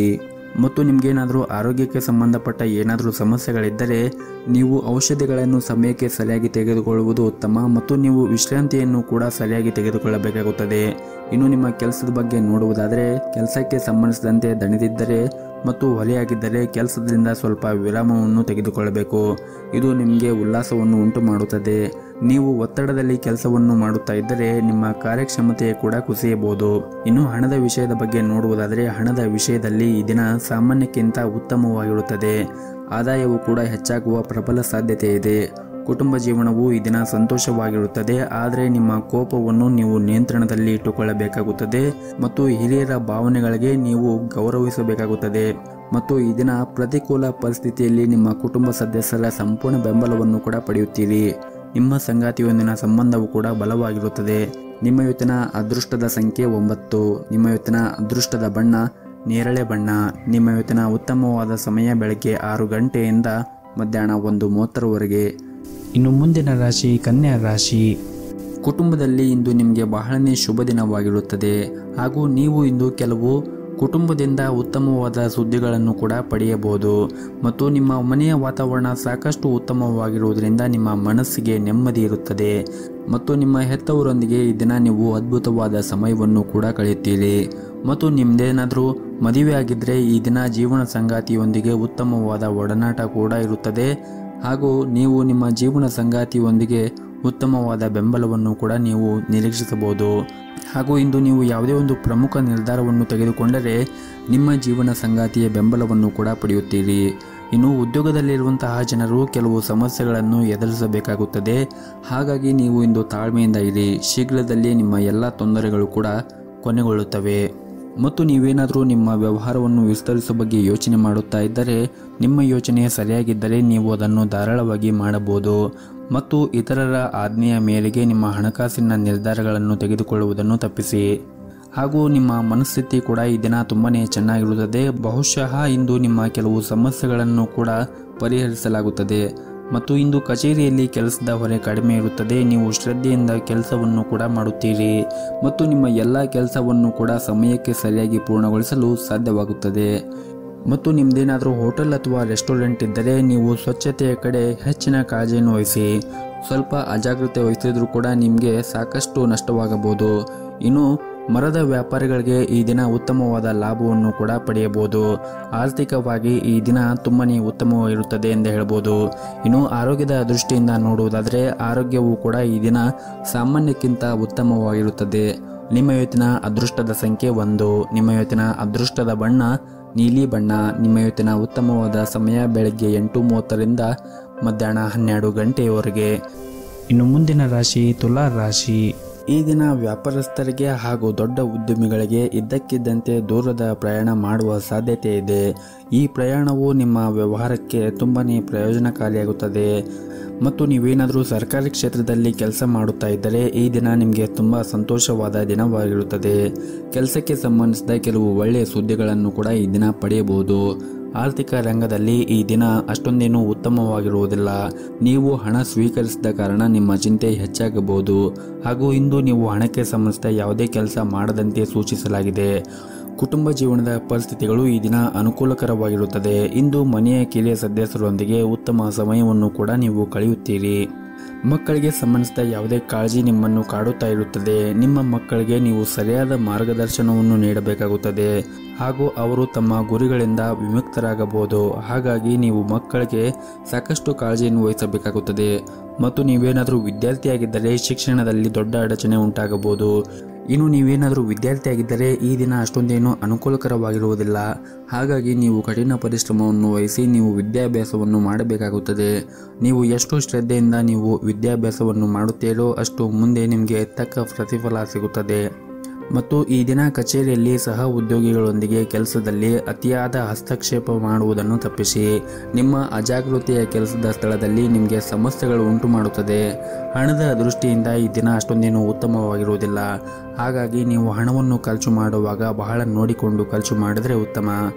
ಮತ್ತು ನಿಮಗೇನಾದರೂ ಆರೋಗ್ಯಕ್ಕೆ ಸಂಬಂಧಪಟ್ಟ ಏನಾದರೂ ಸಮಸ್ಯೆಗಳಿದ್ದರೆ ನೀವು ಔಷಧಿಗಳನ್ನು ಸಮಯಕ್ಕೆ ಸರಿಯಾಗಿ ತೆಗೆದುಕೊಳ್ಳುವುದು ಉತ್ತಮ ಮತ್ತು ನೀವು ವಿಶ್ರಾಂತಿಯನ್ನು ಕೂಡ ಸರಿಯಾಗಿ ತೆಗೆದುಕೊಳ್ಳಬೇಕಾಗುತ್ತದೆ ಇನ್ನು ನಿಮ್ಮ ಕೆಲಸದ ಬಗ್ಗೆ ನೋಡುವುದಾದರೆ ಕೆಲಸಕ್ಕೆ ಸಂಬಂಧಿಸಿದಂತೆ ದಣಿದಿದ್ದರೆ ಮತ್ತು ಹೊಲೆಯಾಗಿದ್ದರೆ ಕೆಲಸದಿಂದ ಸ್ವಲ್ಪ ವಿರಾಮವನ್ನು ತೆಗೆದುಕೊಳ್ಳಬೇಕು ಇದು ನಿಮಗೆ ಉಲ್ಲಾಸವನ್ನು ಉಂಟು ಮಾಡುತ್ತದೆ ನೀವು ಒತ್ತಡದಲ್ಲಿ ಕೆಲಸವನ್ನು ಮಾಡುತ್ತಾ ಇದ್ದರೆ ನಿಮ್ಮ ಕಾರ್ಯಕ್ಷಮತೆ ಕೂಡ ಕುಸಿಯಬಹುದು ಇನ್ನು ಹಣದ ವಿಷಯದ ಬಗ್ಗೆ ನೋಡುವುದಾದರೆ ಹಣದ ವಿಷಯದಲ್ಲಿ ಈ ದಿನ ಸಾಮಾನ್ಯಕ್ಕಿಂತ ಉತ್ತಮವಾಗಿರುತ್ತದೆ ಆದಾಯವು ಕೂಡ ಹೆಚ್ಚಾಗುವ ಪ್ರಬಲ ಸಾಧ್ಯತೆ ಇದೆ ಕುಟುಂಬ ಜೀವನವು ಈ ದಿನ ಸಂತೋಷವಾಗಿರುತ್ತದೆ ಆದರೆ ನಿಮ್ಮ ಕೋಪವನ್ನು ನೀವು ನಿಯಂತ್ರಣದಲ್ಲಿ ಇಟ್ಟುಕೊಳ್ಳಬೇಕಾಗುತ್ತದೆ ಮತ್ತು ಹಿರಿಯರ ಭಾವನೆಗಳಿಗೆ ನೀವು ಗೌರವಿಸಬೇಕಾಗುತ್ತದೆ ಮತ್ತು ಈ ದಿನ ಪ್ರತಿಕೂಲ ಪರಿಸ್ಥಿತಿಯಲ್ಲಿ ನಿಮ್ಮ ಕುಟುಂಬ ಸದಸ್ಯರ ಸಂಪೂರ್ಣ ಬೆಂಬಲವನ್ನು ಕೂಡ ಪಡೆಯುತ್ತೀರಿ ನಿಮ್ಮ ಸಂಗಾತಿಯೊಂದಿನ ಸಂಬಂಧವು ಕೂಡ ಬಲವಾಗಿರುತ್ತದೆ ನಿಮ್ಮ ಇವತ್ತಿನ ಅದೃಷ್ಟದ ಸಂಖ್ಯೆ ಒಂಬತ್ತು ನಿಮ್ಮ ಇವತ್ತಿನ ಅದೃಷ್ಟದ ಬಣ್ಣ ನೇರಳೆ ಬಣ್ಣ ನಿಮ್ಮ ಇವತ್ತಿನ ಉತ್ತಮವಾದ ಸಮಯ ಬೆಳಗ್ಗೆ ಆರು ಗಂಟೆಯಿಂದ ಮಧ್ಯಾಹ್ನ ಒಂದು ಮೂವತ್ತರವರೆಗೆ ಇನ್ನು ಮುಂದಿನ ರಾಶಿ ಕನ್ಯಾ ರಾಶಿ ಕುಟುಂಬದಲ್ಲಿ ಇಂದು ನಿಮಗೆ ಬಹಳನೇ ಶುಭ ದಿನವಾಗಿರುತ್ತದೆ ಹಾಗೂ ನೀವು ಇಂದು ಕೆಲವು ಕುಟುಂಬದಿಂದ ಉತ್ತಮವಾದ ಸುದ್ದಿಗಳನ್ನು ಕೂಡ ಪಡೆಯಬಹುದು ಮತ್ತು ನಿಮ್ಮ ಮನೆಯ ವಾತಾವರಣ ಸಾಕಷ್ಟು ಉತ್ತಮವಾಗಿರುವುದರಿಂದ ನಿಮ್ಮ ಮನಸ್ಸಿಗೆ ನೆಮ್ಮದಿ ಇರುತ್ತದೆ ಮತ್ತು ನಿಮ್ಮ ಹೆತ್ತವರೊಂದಿಗೆ ಈ ದಿನ ನೀವು ಅದ್ಭುತವಾದ ಸಮಯವನ್ನು ಕೂಡ ಕಳೆಯುತ್ತೀರಿ ಮತ್ತು ನಿಮ್ದೇನಾದರೂ ಮದುವೆ ಆಗಿದ್ದರೆ ಈ ದಿನ ಜೀವನ ಸಂಗಾತಿಯೊಂದಿಗೆ ಉತ್ತಮವಾದ ಒಡನಾಟ ಕೂಡ ಇರುತ್ತದೆ ಹಾಗೂ ನೀವು ನಿಮ್ಮ ಜೀವನ ಸಂಗಾತಿಯೊಂದಿಗೆ ಉತ್ತಮವಾದ ಬೆಂಬಲವನ್ನು ಕೂಡ ನೀವು ನಿರೀಕ್ಷಿಸಬಹುದು ಹಾಗೂ ಇಂದು ನೀವು ಯಾವುದೇ ಒಂದು ಪ್ರಮುಖ ನಿರ್ಧಾರವನ್ನು ತೆಗೆದುಕೊಂಡರೆ ನಿಮ್ಮ ಜೀವನ ಸಂಗಾತಿಯ ಬೆಂಬಲವನ್ನು ಕೂಡ ಪಡೆಯುತ್ತೀರಿ ಇನ್ನು ಉದ್ಯೋಗದಲ್ಲಿರುವಂತಹ ಜನರು ಕೆಲವು ಸಮಸ್ಯೆಗಳನ್ನು ಎದುರಿಸಬೇಕಾಗುತ್ತದೆ ಹಾಗಾಗಿ ನೀವು ಇಂದು ತಾಳ್ಮೆಯಿಂದ ಇರಿ ಶೀಘ್ರದಲ್ಲೇ ನಿಮ್ಮ ಎಲ್ಲ ತೊಂದರೆಗಳು ಕೂಡ ಕೊನೆಗೊಳ್ಳುತ್ತವೆ ಮತ್ತು ನೀವೇನಾದರೂ ನಿಮ್ಮ ವ್ಯವಹಾರವನ್ನು ವಿಸ್ತರಿಸುವ ಬಗ್ಗೆ ಯೋಚನೆ ಮಾಡುತ್ತಾ ಇದ್ದರೆ ನಿಮ್ಮ ಯೋಚನೆ ಸರಿಯಾಗಿದ್ದರೆ ನೀವು ಅದನ್ನು ಧಾರಾಳವಾಗಿ ಮಾಡಬಹುದು ಮತ್ತು ಇತರರ ಆಜ್ಞೆಯ ಮೇರೆಗೆ ನಿಮ್ಮ ಹಣಕಾಸಿನ ನಿರ್ಧಾರಗಳನ್ನು ತೆಗೆದುಕೊಳ್ಳುವುದನ್ನು ತಪ್ಪಿಸಿ ಹಾಗೂ ನಿಮ್ಮ ಮನಸ್ಥಿತಿ ಕೂಡ ಈ ದಿನ ತುಂಬಾನೇ ಚೆನ್ನಾಗಿರುತ್ತದೆ ಬಹುಶಃ ಇಂದು ನಿಮ್ಮ ಕೆಲವು ಸಮಸ್ಯೆಗಳನ್ನು ಕೂಡ ಪರಿಹರಿಸಲಾಗುತ್ತದೆ ಮತ್ತು ಇಂದು ಕಚೇರಿಯಲ್ಲಿ ಕೆಲಸದ ಹೊರೆ ಕಡಿಮೆ ಇರುತ್ತದೆ ನೀವು ಶ್ರದ್ಧೆಯಿಂದ ಕೆಲಸವನ್ನು ಕೂಡ ಮಾಡುತ್ತೀರಿ ಮತ್ತು ನಿಮ್ಮ ಎಲ್ಲ ಕೆಲಸವನ್ನು ಕೂಡ ಸಮಯಕ್ಕೆ ಸರಿಯಾಗಿ ಪೂರ್ಣಗೊಳಿಸಲು ಸಾಧ್ಯವಾಗುತ್ತದೆ ಮತ್ತು ನಿಮ್ದೇನಾದರೂ ಹೋಟೆಲ್ ಅಥವಾ ರೆಸ್ಟೋರೆಂಟ್ ಇದ್ದರೆ ನೀವು ಸ್ವಚ್ಛತೆಯ ಕಡೆ ಹೆಚ್ಚಿನ ಕಾಳಜಿಯನ್ನು ವಹಿಸಿ ಸ್ವಲ್ಪ ಅಜಾಗ್ರತೆ ವಹಿಸಿದ್ರೂ ಕೂಡ ನಿಮಗೆ ಸಾಕಷ್ಟು ನಷ್ಟವಾಗಬಹುದು ಇನ್ನು ಮರದ ವ್ಯಾಪಾರಿಗಳಿಗೆ ಈ ದಿನ ಉತ್ತಮವಾದ ಲಾಭವನ್ನು ಕೂಡ ಪಡೆಯಬಹುದು ಆರ್ಥಿಕವಾಗಿ ಈ ದಿನ ತುಂಬನೇ ಉತ್ತಮವಾಗಿರುತ್ತದೆ ಎಂದು ಹೇಳ್ಬೋದು ಇನ್ನು ಆರೋಗ್ಯದ ದೃಷ್ಟಿಯಿಂದ ನೋಡುವುದಾದರೆ ಆರೋಗ್ಯವು ಕೂಡ ಈ ದಿನ ಸಾಮಾನ್ಯಕ್ಕಿಂತ ಉತ್ತಮವಾಗಿರುತ್ತದೆ ನಿಮ್ಮ ಇವತ್ತಿನ ಅದೃಷ್ಟದ ಸಂಖ್ಯೆ ಒಂದು ನಿಮ್ಮ ಇವತ್ತಿನ ಅದೃಷ್ಟದ ಬಣ್ಣ ನೀಲಿ ಬಣ್ಣ ನಿಮ್ಮ ಇವತ್ತಿನ ಉತ್ತಮವಾದ ಸಮಯ ಬೆಳಗ್ಗೆ ಎಂಟು ಮೂವತ್ತರಿಂದ ಮಧ್ಯಾಹ್ನ ಹನ್ನೆರಡು ಗಂಟೆಯವರೆಗೆ ಇನ್ನು ಮುಂದಿನ ರಾಶಿ ತುಲಾ ರಾಶಿ ಈ ದಿನ ವ್ಯಾಪಾರಸ್ಥರಿಗೆ ಹಾಗೂ ದೊಡ್ಡ ಉದ್ಯಮಿಗಳಿಗೆ ಇದ್ದಕ್ಕಿದ್ದಂತೆ ದೂರದ ಪ್ರಯಾಣ ಮಾಡುವ ಸಾಧ್ಯತೆ ಇದೆ ಈ ಪ್ರಯಾಣವು ನಿಮ್ಮ ವ್ಯವಹಾರಕ್ಕೆ ತುಂಬನೇ ಪ್ರಯೋಜನಕಾರಿಯಾಗುತ್ತದೆ ಮತ್ತು ನೀವೇನಾದರೂ ಸರ್ಕಾರಿ ಕ್ಷೇತ್ರದಲ್ಲಿ ಕೆಲಸ ಮಾಡುತ್ತಾ ಇದ್ದರೆ ಈ ದಿನ ನಿಮಗೆ ತುಂಬ ಸಂತೋಷವಾದ ದಿನವಾಗಿರುತ್ತದೆ ಕೆಲಸಕ್ಕೆ ಸಂಬಂಧಿಸಿದ ಕೆಲವು ಒಳ್ಳೆಯ ಸುದ್ದಿಗಳನ್ನು ಕೂಡ ಈ ದಿನ ಪಡೆಯಬಹುದು ಆರ್ಥಿಕ ರಂಗದಲ್ಲಿ ಈ ದಿನ ಅಷ್ಟೊಂದೇನು ಉತ್ತಮವಾಗಿರುವುದಿಲ್ಲ ನೀವು ಹಣ ಸ್ವೀಕರಿಸಿದ ಕಾರಣ ನಿಮ್ಮ ಚಿಂತೆ ಹೆಚ್ಚಾಗಬಹುದು ಹಾಗೂ ಇಂದು ನೀವು ಹಣಕ್ಕೆ ಸಂಬಂಧಿಸಿದ ಯಾವುದೇ ಕೆಲಸ ಮಾಡದಂತೆ ಸೂಚಿಸಲಾಗಿದೆ ಕುಟುಂಬ ಜೀವನದ ಪರಿಸ್ಥಿತಿಗಳು ಈ ದಿನ ಅನುಕೂಲಕರವಾಗಿರುತ್ತದೆ ಇಂದು ಮನೆಯ ಕಿರಿಯ ಸದಸ್ಯರೊಂದಿಗೆ ಉತ್ತಮ ಸಮಯವನ್ನು ಕೂಡ ನೀವು ಕಳೆಯುತ್ತೀರಿ ಮಕ್ಕಳಿಗೆ ಸಂಬಂಧಿಸಿದ ಯಾವುದೇ ಕಾಳಜಿ ನಿಮ್ಮನ್ನು ಕಾಡುತ್ತಾ ಇರುತ್ತದೆ ನಿಮ್ಮ ಮಕ್ಕಳಿಗೆ ನೀವು ಸರಿಯಾದ ಮಾರ್ಗದರ್ಶನವನ್ನು ನೀಡಬೇಕಾಗುತ್ತದೆ ಹಾಗೂ ಅವರು ತಮ್ಮ ಗುರಿಗಳಿಂದ ವಿಮುಕ್ತರಾಗಬಹುದು ಹಾಗಾಗಿ ನೀವು ಮಕ್ಕಳಿಗೆ ಸಾಕಷ್ಟು ಕಾಳಜಿಯನ್ನು ವಹಿಸಬೇಕಾಗುತ್ತದೆ ಮತ್ತು ನೀವೇನಾದರೂ ವಿದ್ಯಾರ್ಥಿಯಾಗಿದ್ದರೆ ಶಿಕ್ಷಣದಲ್ಲಿ ದೊಡ್ಡ ಅಡಚಣೆ ಉಂಟಾಗಬಹುದು ಇನ್ನು ನೀವೇನಾದರೂ ವಿದ್ಯಾರ್ಥಿಯಾಗಿದ್ದರೆ ಈ ದಿನ ಅಷ್ಟೊಂದೇನು ಅನುಕೂಲಕರವಾಗಿರುವುದಿಲ್ಲ ಹಾಗಾಗಿ ನೀವು ಕಠಿಣ ಪರಿಶ್ರಮವನ್ನು ವಹಿಸಿ ನೀವು ವಿದ್ಯಾಭ್ಯಾಸವನ್ನು ಮಾಡಬೇಕಾಗುತ್ತದೆ ನೀವು ಎಷ್ಟು ಶ್ರದ್ಧೆಯಿಂದ ನೀವು ವಿದ್ಯಾಭ್ಯಾಸವನ್ನು ಮಾಡುತ್ತೀರೋ ಅಷ್ಟು ಮುಂದೆ ನಿಮಗೆ ತಕ್ಕ ಪ್ರತಿಫಲ ಸಿಗುತ್ತದೆ ಮತ್ತು ಈ ದಿನ ಕಚೇರಿಯಲ್ಲಿ ಸಹ ಉದ್ಯೋಗಿಗಳೊಂದಿಗೆ ಕೆಲಸದಲ್ಲಿ ಅತಿಯಾದ ಹಸ್ತಕ್ಷೇಪ ಮಾಡುವುದನ್ನು ತಪ್ಪಿಸಿ ನಿಮ್ಮ ಅಜಾಗೃತೆಯ ಕೆಲಸದ ಸ್ಥಳದಲ್ಲಿ ನಿಮಗೆ ಸಮಸ್ಯೆಗಳು ಉಂಟು ಮಾಡುತ್ತದೆ ಹಣದ ದೃಷ್ಟಿಯಿಂದ ಈ ದಿನ ಅಷ್ಟೊಂದೇನು ಉತ್ತಮವಾಗಿರುವುದಿಲ್ಲ ಹಾಗಾಗಿ ನೀವು ಹಣವನ್ನು ಖರ್ಚು ಮಾಡುವಾಗ ಬಹಳ ನೋಡಿಕೊಂಡು ಖರ್ಚು ಮಾಡಿದರೆ ಉತ್ತಮ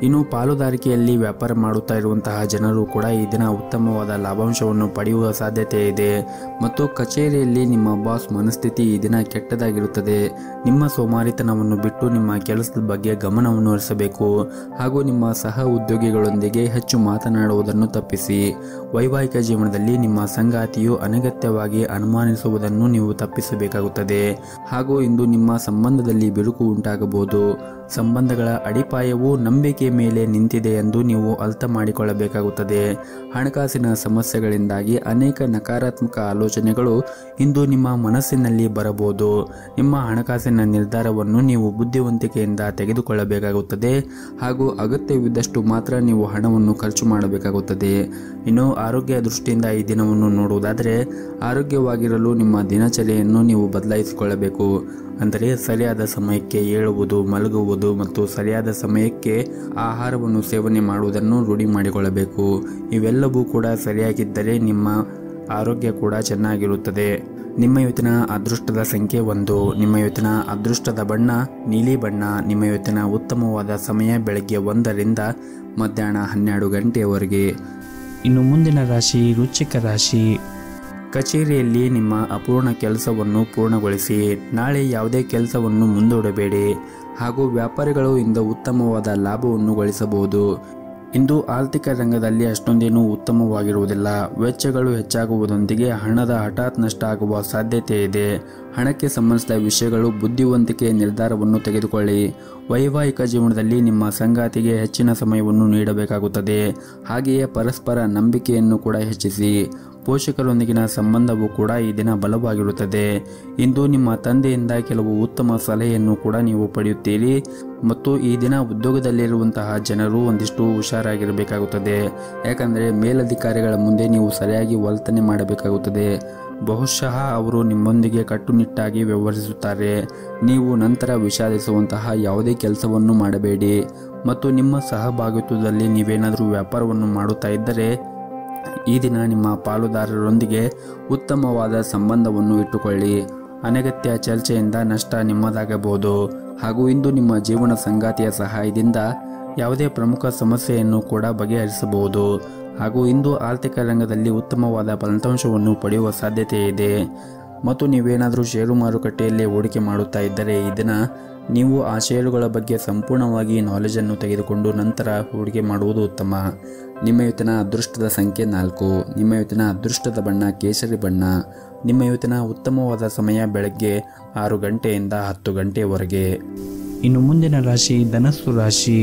ಇನ್ನು ಪಾಲುದಾರಿಕೆಯಲ್ಲಿ ವ್ಯಾಪಾರ ಮಾಡುತ್ತಾ ಇರುವಂತಹ ಜನರು ಕೂಡ ಈ ದಿನ ಉತ್ತಮವಾದ ಲಾಭಾಂಶವನ್ನು ಪಡೆಯುವ ಸಾಧ್ಯತೆ ಇದೆ ಮತ್ತು ಕಚೇರಿಯಲ್ಲಿ ನಿಮ್ಮ ಬಾಸ್ ಮನಸ್ಥಿತಿ ಈ ದಿನ ಕೆಟ್ಟದಾಗಿರುತ್ತದೆ ನಿಮ್ಮ ಸೋಮಾರಿತನವನ್ನು ಬಿಟ್ಟು ನಿಮ್ಮ ಕೆಲಸದ ಬಗ್ಗೆ ಗಮನವನ್ನು ಹರಿಸಬೇಕು ಹಾಗೂ ನಿಮ್ಮ ಸಹ ಉದ್ಯೋಗಿಗಳೊಂದಿಗೆ ಹೆಚ್ಚು ಮಾತನಾಡುವುದನ್ನು ತಪ್ಪಿಸಿ ವೈವಾಹಿಕ ಜೀವನದಲ್ಲಿ ನಿಮ್ಮ ಸಂಗಾತಿಯು ಅನಗತ್ಯವಾಗಿ ಅನುಮಾನಿಸುವುದನ್ನು ನೀವು ತಪ್ಪಿಸಬೇಕಾಗುತ್ತದೆ ಹಾಗೂ ಇಂದು ನಿಮ್ಮ ಸಂಬಂಧದಲ್ಲಿ ಬಿರುಕು ಉಂಟಾಗಬಹುದು ಸಂಬಂಧಗಳ ಅಡಿಪಾಯವು ನಂಬಿಕೆ ಮೇಲೆ ನಿಂತಿದೆ ಎಂದು ನೀವು ಅರ್ಥ ಮಾಡಿಕೊಳ್ಳಬೇಕಾಗುತ್ತದೆ ಹಣಕಾಸಿನ ಸಮಸ್ಯೆಗಳಿಂದಾಗಿ ಅನೇಕ ನಕಾರಾತ್ಮಕ ಆಲೋಚನೆಗಳು ಇಂದು ನಿಮ್ಮ ಮನಸ್ಸಿನಲ್ಲಿ ಬರಬಹುದು ನಿಮ್ಮ ಹಣಕಾಸಿನ ನಿರ್ಧಾರವನ್ನು ನೀವು ಬುದ್ಧಿವಂತಿಕೆಯಿಂದ ತೆಗೆದುಕೊಳ್ಳಬೇಕಾಗುತ್ತದೆ ಹಾಗೂ ಅಗತ್ಯವಿದ್ದಷ್ಟು ಮಾತ್ರ ನೀವು ಹಣವನ್ನು ಖರ್ಚು ಮಾಡಬೇಕಾಗುತ್ತದೆ ಇನ್ನು ಆರೋಗ್ಯ ದೃಷ್ಟಿಯಿಂದ ಈ ದಿನವನ್ನು ನೋಡುವುದಾದರೆ ಆರೋಗ್ಯವಾಗಿರಲು ನಿಮ್ಮ ದಿನಚರಿಯನ್ನು ನೀವು ಬದಲಾಯಿಸಿಕೊಳ್ಳಬೇಕು ಅಂದರೆ ಸರಿಯಾದ ಸಮಯಕ್ಕೆ ಏಳುವುದು ಮಲಗುವುದು ಮತ್ತು ಸರಿಯಾದ ಸಮಯಕ್ಕೆ ಆಹಾರವನ್ನು ಸೇವನೆ ಮಾಡುವುದನ್ನು ರೂಢಿ ಮಾಡಿಕೊಳ್ಳಬೇಕು ಇವೆಲ್ಲವೂ ಕೂಡ ಸರಿಯಾಗಿದ್ದರೆ ನಿಮ್ಮ ಆರೋಗ್ಯ ಕೂಡ ಚೆನ್ನಾಗಿರುತ್ತದೆ ನಿಮ್ಮ ಇವತ್ತಿನ ಅದೃಷ್ಟದ ಸಂಖ್ಯೆ ಒಂದು ನಿಮ್ಮ ಇವತ್ತಿನ ಅದೃಷ್ಟದ ಬಣ್ಣ ನೀಲಿ ಬಣ್ಣ ನಿಮ್ಮ ಇವತ್ತಿನ ಉತ್ತಮವಾದ ಸಮಯ ಬೆಳಗ್ಗೆ ಒಂದರಿಂದ ಮಧ್ಯಾಹ್ನ ಹನ್ನೆರಡು ಗಂಟೆಯವರೆಗೆ ಇನ್ನು ಮುಂದಿನ ರಾಶಿ ವೃಶ್ಚಿಕ ರಾಶಿ ಕಚೇರಿಯಲ್ಲಿ ನಿಮ್ಮ ಅಪೂರ್ಣ ಕೆಲಸವನ್ನು ಪೂರ್ಣಗೊಳಿಸಿ ನಾಳೆ ಯಾವುದೇ ಕೆಲಸವನ್ನು ಮುಂದೂಡಬೇಡಿ ಹಾಗೂ ವ್ಯಾಪಾರಿಗಳು ಇಂದು ಉತ್ತಮವಾದ ಲಾಭವನ್ನು ಗಳಿಸಬಹುದು ಇಂದು ಆರ್ಥಿಕ ರಂಗದಲ್ಲಿ ಅಷ್ಟೊಂದೇನೂ ಉತ್ತಮವಾಗಿರುವುದಿಲ್ಲ ವೆಚ್ಚಗಳು ಹೆಚ್ಚಾಗುವುದರೊಂದಿಗೆ ಹಣದ ಹಠಾತ್ ನಷ್ಟ ಆಗುವ ಸಾಧ್ಯತೆ ಇದೆ ಹಣಕ್ಕೆ ಸಂಬಂಧಿಸಿದ ವಿಷಯಗಳು ಬುದ್ಧಿವಂತಿಕೆ ನಿರ್ಧಾರವನ್ನು ತೆಗೆದುಕೊಳ್ಳಿ ವೈವಾಹಿಕ ಜೀವನದಲ್ಲಿ ನಿಮ್ಮ ಸಂಗಾತಿಗೆ ಹೆಚ್ಚಿನ ಸಮಯವನ್ನು ನೀಡಬೇಕಾಗುತ್ತದೆ ಹಾಗೆಯೇ ಪರಸ್ಪರ ನಂಬಿಕೆಯನ್ನು ಕೂಡ ಹೆಚ್ಚಿಸಿ ಪೋಷಕರೊಂದಿಗಿನ ಸಂಬಂಧವು ಕೂಡ ಈ ದಿನ ಬಲವಾಗಿರುತ್ತದೆ ಇಂದು ನಿಮ್ಮ ತಂದೆಯಿಂದ ಕೆಲವು ಉತ್ತಮ ಸಲಹೆಯನ್ನು ಕೂಡ ನೀವು ಪಡೆಯುತ್ತೀರಿ ಮತ್ತು ಈ ದಿನ ಉದ್ಯೋಗದಲ್ಲಿರುವಂತಹ ಜನರು ಒಂದಿಷ್ಟು ಹುಷಾರಾಗಿರಬೇಕಾಗುತ್ತದೆ ಯಾಕಂದರೆ ಮೇಲಧಿಕಾರಿಗಳ ಮುಂದೆ ನೀವು ಸರಿಯಾಗಿ ವರ್ತನೆ ಮಾಡಬೇಕಾಗುತ್ತದೆ ಬಹುಶಃ ಅವರು ನಿಮ್ಮೊಂದಿಗೆ ಕಟ್ಟುನಿಟ್ಟಾಗಿ ವ್ಯವಹರಿಸುತ್ತಾರೆ ನೀವು ನಂತರ ವಿಷಾದಿಸುವಂತಹ ಯಾವುದೇ ಕೆಲಸವನ್ನು ಮಾಡಬೇಡಿ ಮತ್ತು ನಿಮ್ಮ ಸಹಭಾಗಿತ್ವದಲ್ಲಿ ನೀವೇನಾದರೂ ವ್ಯಾಪಾರವನ್ನು ಮಾಡುತ್ತಾ ಇದ್ದರೆ ಈ ದಿನ ನಿಮ್ಮ ಪಾಲುದಾರರೊಂದಿಗೆ ಉತ್ತಮವಾದ ಸಂಬಂಧವನ್ನು ಇಟ್ಟುಕೊಳ್ಳಿ ಅನಗತ್ಯ ಚರ್ಚೆಯಿಂದ ನಷ್ಟ ನಿಮ್ಮದಾಗಬಹುದು ಹಾಗೂ ಇಂದು ನಿಮ್ಮ ಜೀವನ ಸಂಗಾತಿಯ ಸಹಾಯದಿಂದ ಯಾವುದೇ ಪ್ರಮುಖ ಸಮಸ್ಯೆಯನ್ನು ಕೂಡ ಬಗೆಹರಿಸಬಹುದು ಹಾಗೂ ಇಂದು ಆರ್ಥಿಕ ರಂಗದಲ್ಲಿ ಉತ್ತಮವಾದ ಫಲಿತಾಂಶವನ್ನು ಪಡೆಯುವ ಸಾಧ್ಯತೆ ಇದೆ ಮತ್ತು ನೀವೇನಾದರೂ ಷೇರು ಮಾರುಕಟ್ಟೆಯಲ್ಲಿ ಹೂಡಿಕೆ ಮಾಡುತ್ತಾ ಇದ್ದರೆ ಈ ದಿನ ನೀವು ಆ ಷೇರುಗಳ ಬಗ್ಗೆ ಸಂಪೂರ್ಣವಾಗಿ ನಾಲೆಜನ್ನು ತೆಗೆದುಕೊಂಡು ನಂತರ ಹೂಡಿಕೆ ಮಾಡುವುದು ಉತ್ತಮ ನಿಮ್ಮ ಇವತ್ತಿನ ಅದೃಷ್ಟದ ಸಂಖ್ಯೆ ನಾಲ್ಕು ನಿಮ್ಮ ಇವತ್ತಿನ ಅದೃಷ್ಟದ ಬಣ್ಣ ಕೇಸರಿ ಬಣ್ಣ ನಿಮ್ಮ ಇವತ್ತಿನ ಉತ್ತಮವಾದ ಸಮಯ ಬೆಳಗ್ಗೆ ಆರು ಗಂಟೆಯಿಂದ ಹತ್ತು ಗಂಟೆಯವರೆಗೆ ಇನ್ನು ಮುಂದಿನ ರಾಶಿ ಧನಸ್ಸು ರಾಶಿ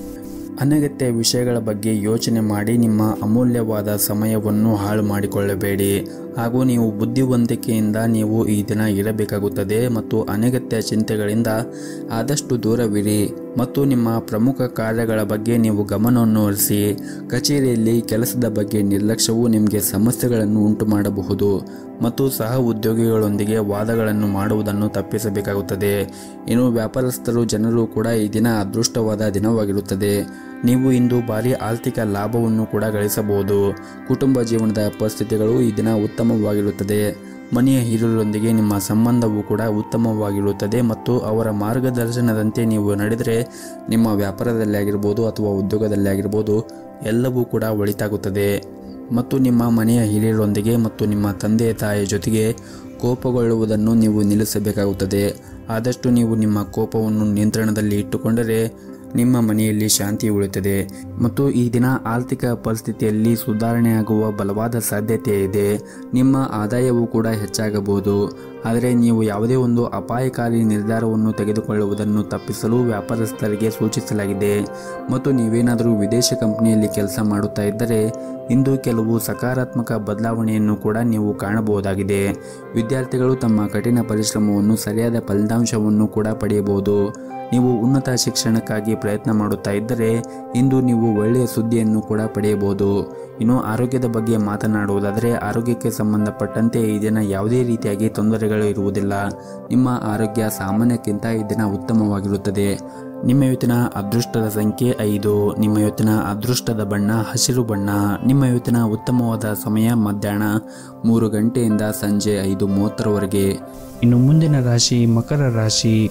ಅನಗತ್ಯ ವಿಷಯಗಳ ಬಗ್ಗೆ ಯೋಚನೆ ಮಾಡಿ ನಿಮ್ಮ ಅಮೂಲ್ಯವಾದ ಸಮಯವನ್ನು ಹಾಳು ಮಾಡಿಕೊಳ್ಳಬೇಡಿ ಹಾಗೂ ನೀವು ಬುದ್ಧಿವಂತಿಕೆಯಿಂದ ನೀವು ಈ ದಿನ ಇರಬೇಕಾಗುತ್ತದೆ ಮತ್ತು ಅನಗತ್ಯ ಚಿಂತೆಗಳಿಂದ ಆದಷ್ಟು ದೂರವಿರಿ ಮತ್ತು ನಿಮ್ಮ ಪ್ರಮುಖ ಕಾರ್ಯಗಳ ಬಗ್ಗೆ ನೀವು ಗಮನವನ್ನು ಹರಿಸಿ ಕಚೇರಿಯಲ್ಲಿ ಕೆಲಸದ ಬಗ್ಗೆ ನಿರ್ಲಕ್ಷ್ಯವು ನಿಮಗೆ ಸಮಸ್ಯೆಗಳನ್ನು ಉಂಟು ಮಾಡಬಹುದು ಮತ್ತು ಸಹ ಉದ್ಯೋಗಿಗಳೊಂದಿಗೆ ವಾದಗಳನ್ನು ಮಾಡುವುದನ್ನು ತಪ್ಪಿಸಬೇಕಾಗುತ್ತದೆ ಇನ್ನು ವ್ಯಾಪಾರಸ್ಥರು ಜನರು ಕೂಡ ಈ ದಿನ ಅದೃಷ್ಟವಾದ ದಿನವಾಗಿರುತ್ತದೆ ನೀವು ಇಂದು ಭಾರಿ ಆರ್ಥಿಕ ಲಾಭವನ್ನು ಕೂಡ ಗಳಿಸಬಹುದು ಕುಟುಂಬ ಜೀವನದ ಪರಿಸ್ಥಿತಿಗಳು ಈ ದಿನ ಉತ್ತಮವಾಗಿರುತ್ತದೆ ಮನೆಯ ಹಿರಿಯರೊಂದಿಗೆ ನಿಮ್ಮ ಸಂಬಂಧವು ಕೂಡ ಉತ್ತಮವಾಗಿರುತ್ತದೆ ಮತ್ತು ಅವರ ಮಾರ್ಗದರ್ಶನದಂತೆ ನೀವು ನಡೆದರೆ ನಿಮ್ಮ ವ್ಯಾಪಾರದಲ್ಲಿ ಆಗಿರ್ಬೋದು ಅಥವಾ ಉದ್ಯೋಗದಲ್ಲಿ ಆಗಿರ್ಬೋದು ಎಲ್ಲವೂ ಕೂಡ ಒಳಿತಾಗುತ್ತದೆ ಮತ್ತು ನಿಮ್ಮ ಮನೆಯ ಹಿರಿಯರೊಂದಿಗೆ ಮತ್ತು ನಿಮ್ಮ ತಂದೆ ತಾಯಿಯ ಜೊತೆಗೆ ಕೋಪಗೊಳ್ಳುವುದನ್ನು ನೀವು ನಿಲ್ಲಿಸಬೇಕಾಗುತ್ತದೆ ಆದಷ್ಟು ನೀವು ನಿಮ್ಮ ಕೋಪವನ್ನು ನಿಯಂತ್ರಣದಲ್ಲಿ ಇಟ್ಟುಕೊಂಡರೆ ನಿಮ್ಮ ಮನೆಯಲ್ಲಿ ಶಾಂತಿ ಉಳಿಯುತ್ತದೆ ಮತ್ತು ಈ ದಿನ ಆರ್ಥಿಕ ಪರಿಸ್ಥಿತಿಯಲ್ಲಿ ಸುಧಾರಣೆಯಾಗುವ ಬಲವಾದ ಸಾಧ್ಯತೆ ಇದೆ ನಿಮ್ಮ ಆದಾಯವೂ ಕೂಡ ಹೆಚ್ಚಾಗಬಹುದು ಆದರೆ ನೀವು ಯಾವುದೇ ಒಂದು ಅಪಾಯಕಾರಿ ನಿರ್ಧಾರವನ್ನು ತೆಗೆದುಕೊಳ್ಳುವುದನ್ನು ತಪ್ಪಿಸಲು ವ್ಯಾಪಾರಸ್ಥರಿಗೆ ಸೂಚಿಸಲಾಗಿದೆ ಮತ್ತು ನೀವೇನಾದರೂ ವಿದೇಶ ಕಂಪನಿಯಲ್ಲಿ ಕೆಲಸ ಮಾಡುತ್ತಾ ಇದ್ದರೆ ಇಂದು ಕೆಲವು ಸಕಾರಾತ್ಮಕ ಬದಲಾವಣೆಯನ್ನು ಕೂಡ ನೀವು ಕಾಣಬಹುದಾಗಿದೆ ವಿದ್ಯಾರ್ಥಿಗಳು ತಮ್ಮ ಕಠಿಣ ಪರಿಶ್ರಮವನ್ನು ಸರಿಯಾದ ಫಲಿತಾಂಶವನ್ನು ಕೂಡ ಪಡೆಯಬಹುದು ನೀವು ಉನ್ನತ ಶಿಕ್ಷಣಕ್ಕಾಗಿ ಪ್ರಯತ್ನ ಮಾಡುತ್ತಾ ಇದ್ದರೆ ಇಂದು ನೀವು ಒಳ್ಳೆಯ ಸುದ್ದಿಯನ್ನು ಕೂಡ ಪಡೆಯಬಹುದು ಇನ್ನು ಆರೋಗ್ಯದ ಬಗ್ಗೆ ಮಾತನಾಡುವುದಾದರೆ ಆರೋಗ್ಯಕ್ಕೆ ಸಂಬಂಧಪಟ್ಟಂತೆ ಈ ದಿನ ಯಾವುದೇ ರೀತಿಯಾಗಿ ತೊಂದರೆಗಳು ಇರುವುದಿಲ್ಲ ನಿಮ್ಮ ಆರೋಗ್ಯ ಸಾಮಾನ್ಯಕ್ಕಿಂತ ಈ ದಿನ ಉತ್ತಮವಾಗಿರುತ್ತದೆ ನಿಮ್ಮ ಇವತ್ತಿನ ಅದೃಷ್ಟದ ಸಂಖ್ಯೆ ಐದು ನಿಮ್ಮ ಇವತ್ತಿನ ಅದೃಷ್ಟದ ಬಣ್ಣ ಹಸಿರು ಬಣ್ಣ ನಿಮ್ಮ ಇವತ್ತಿನ ಉತ್ತಮವಾದ ಸಮಯ ಮಧ್ಯಾಹ್ನ ಮೂರು ಗಂಟೆಯಿಂದ ಸಂಜೆ ಐದು ಮೂವತ್ತರವರೆಗೆ ಇನ್ನು ಮುಂದಿನ ರಾಶಿ ಮಕರ ರಾಶಿ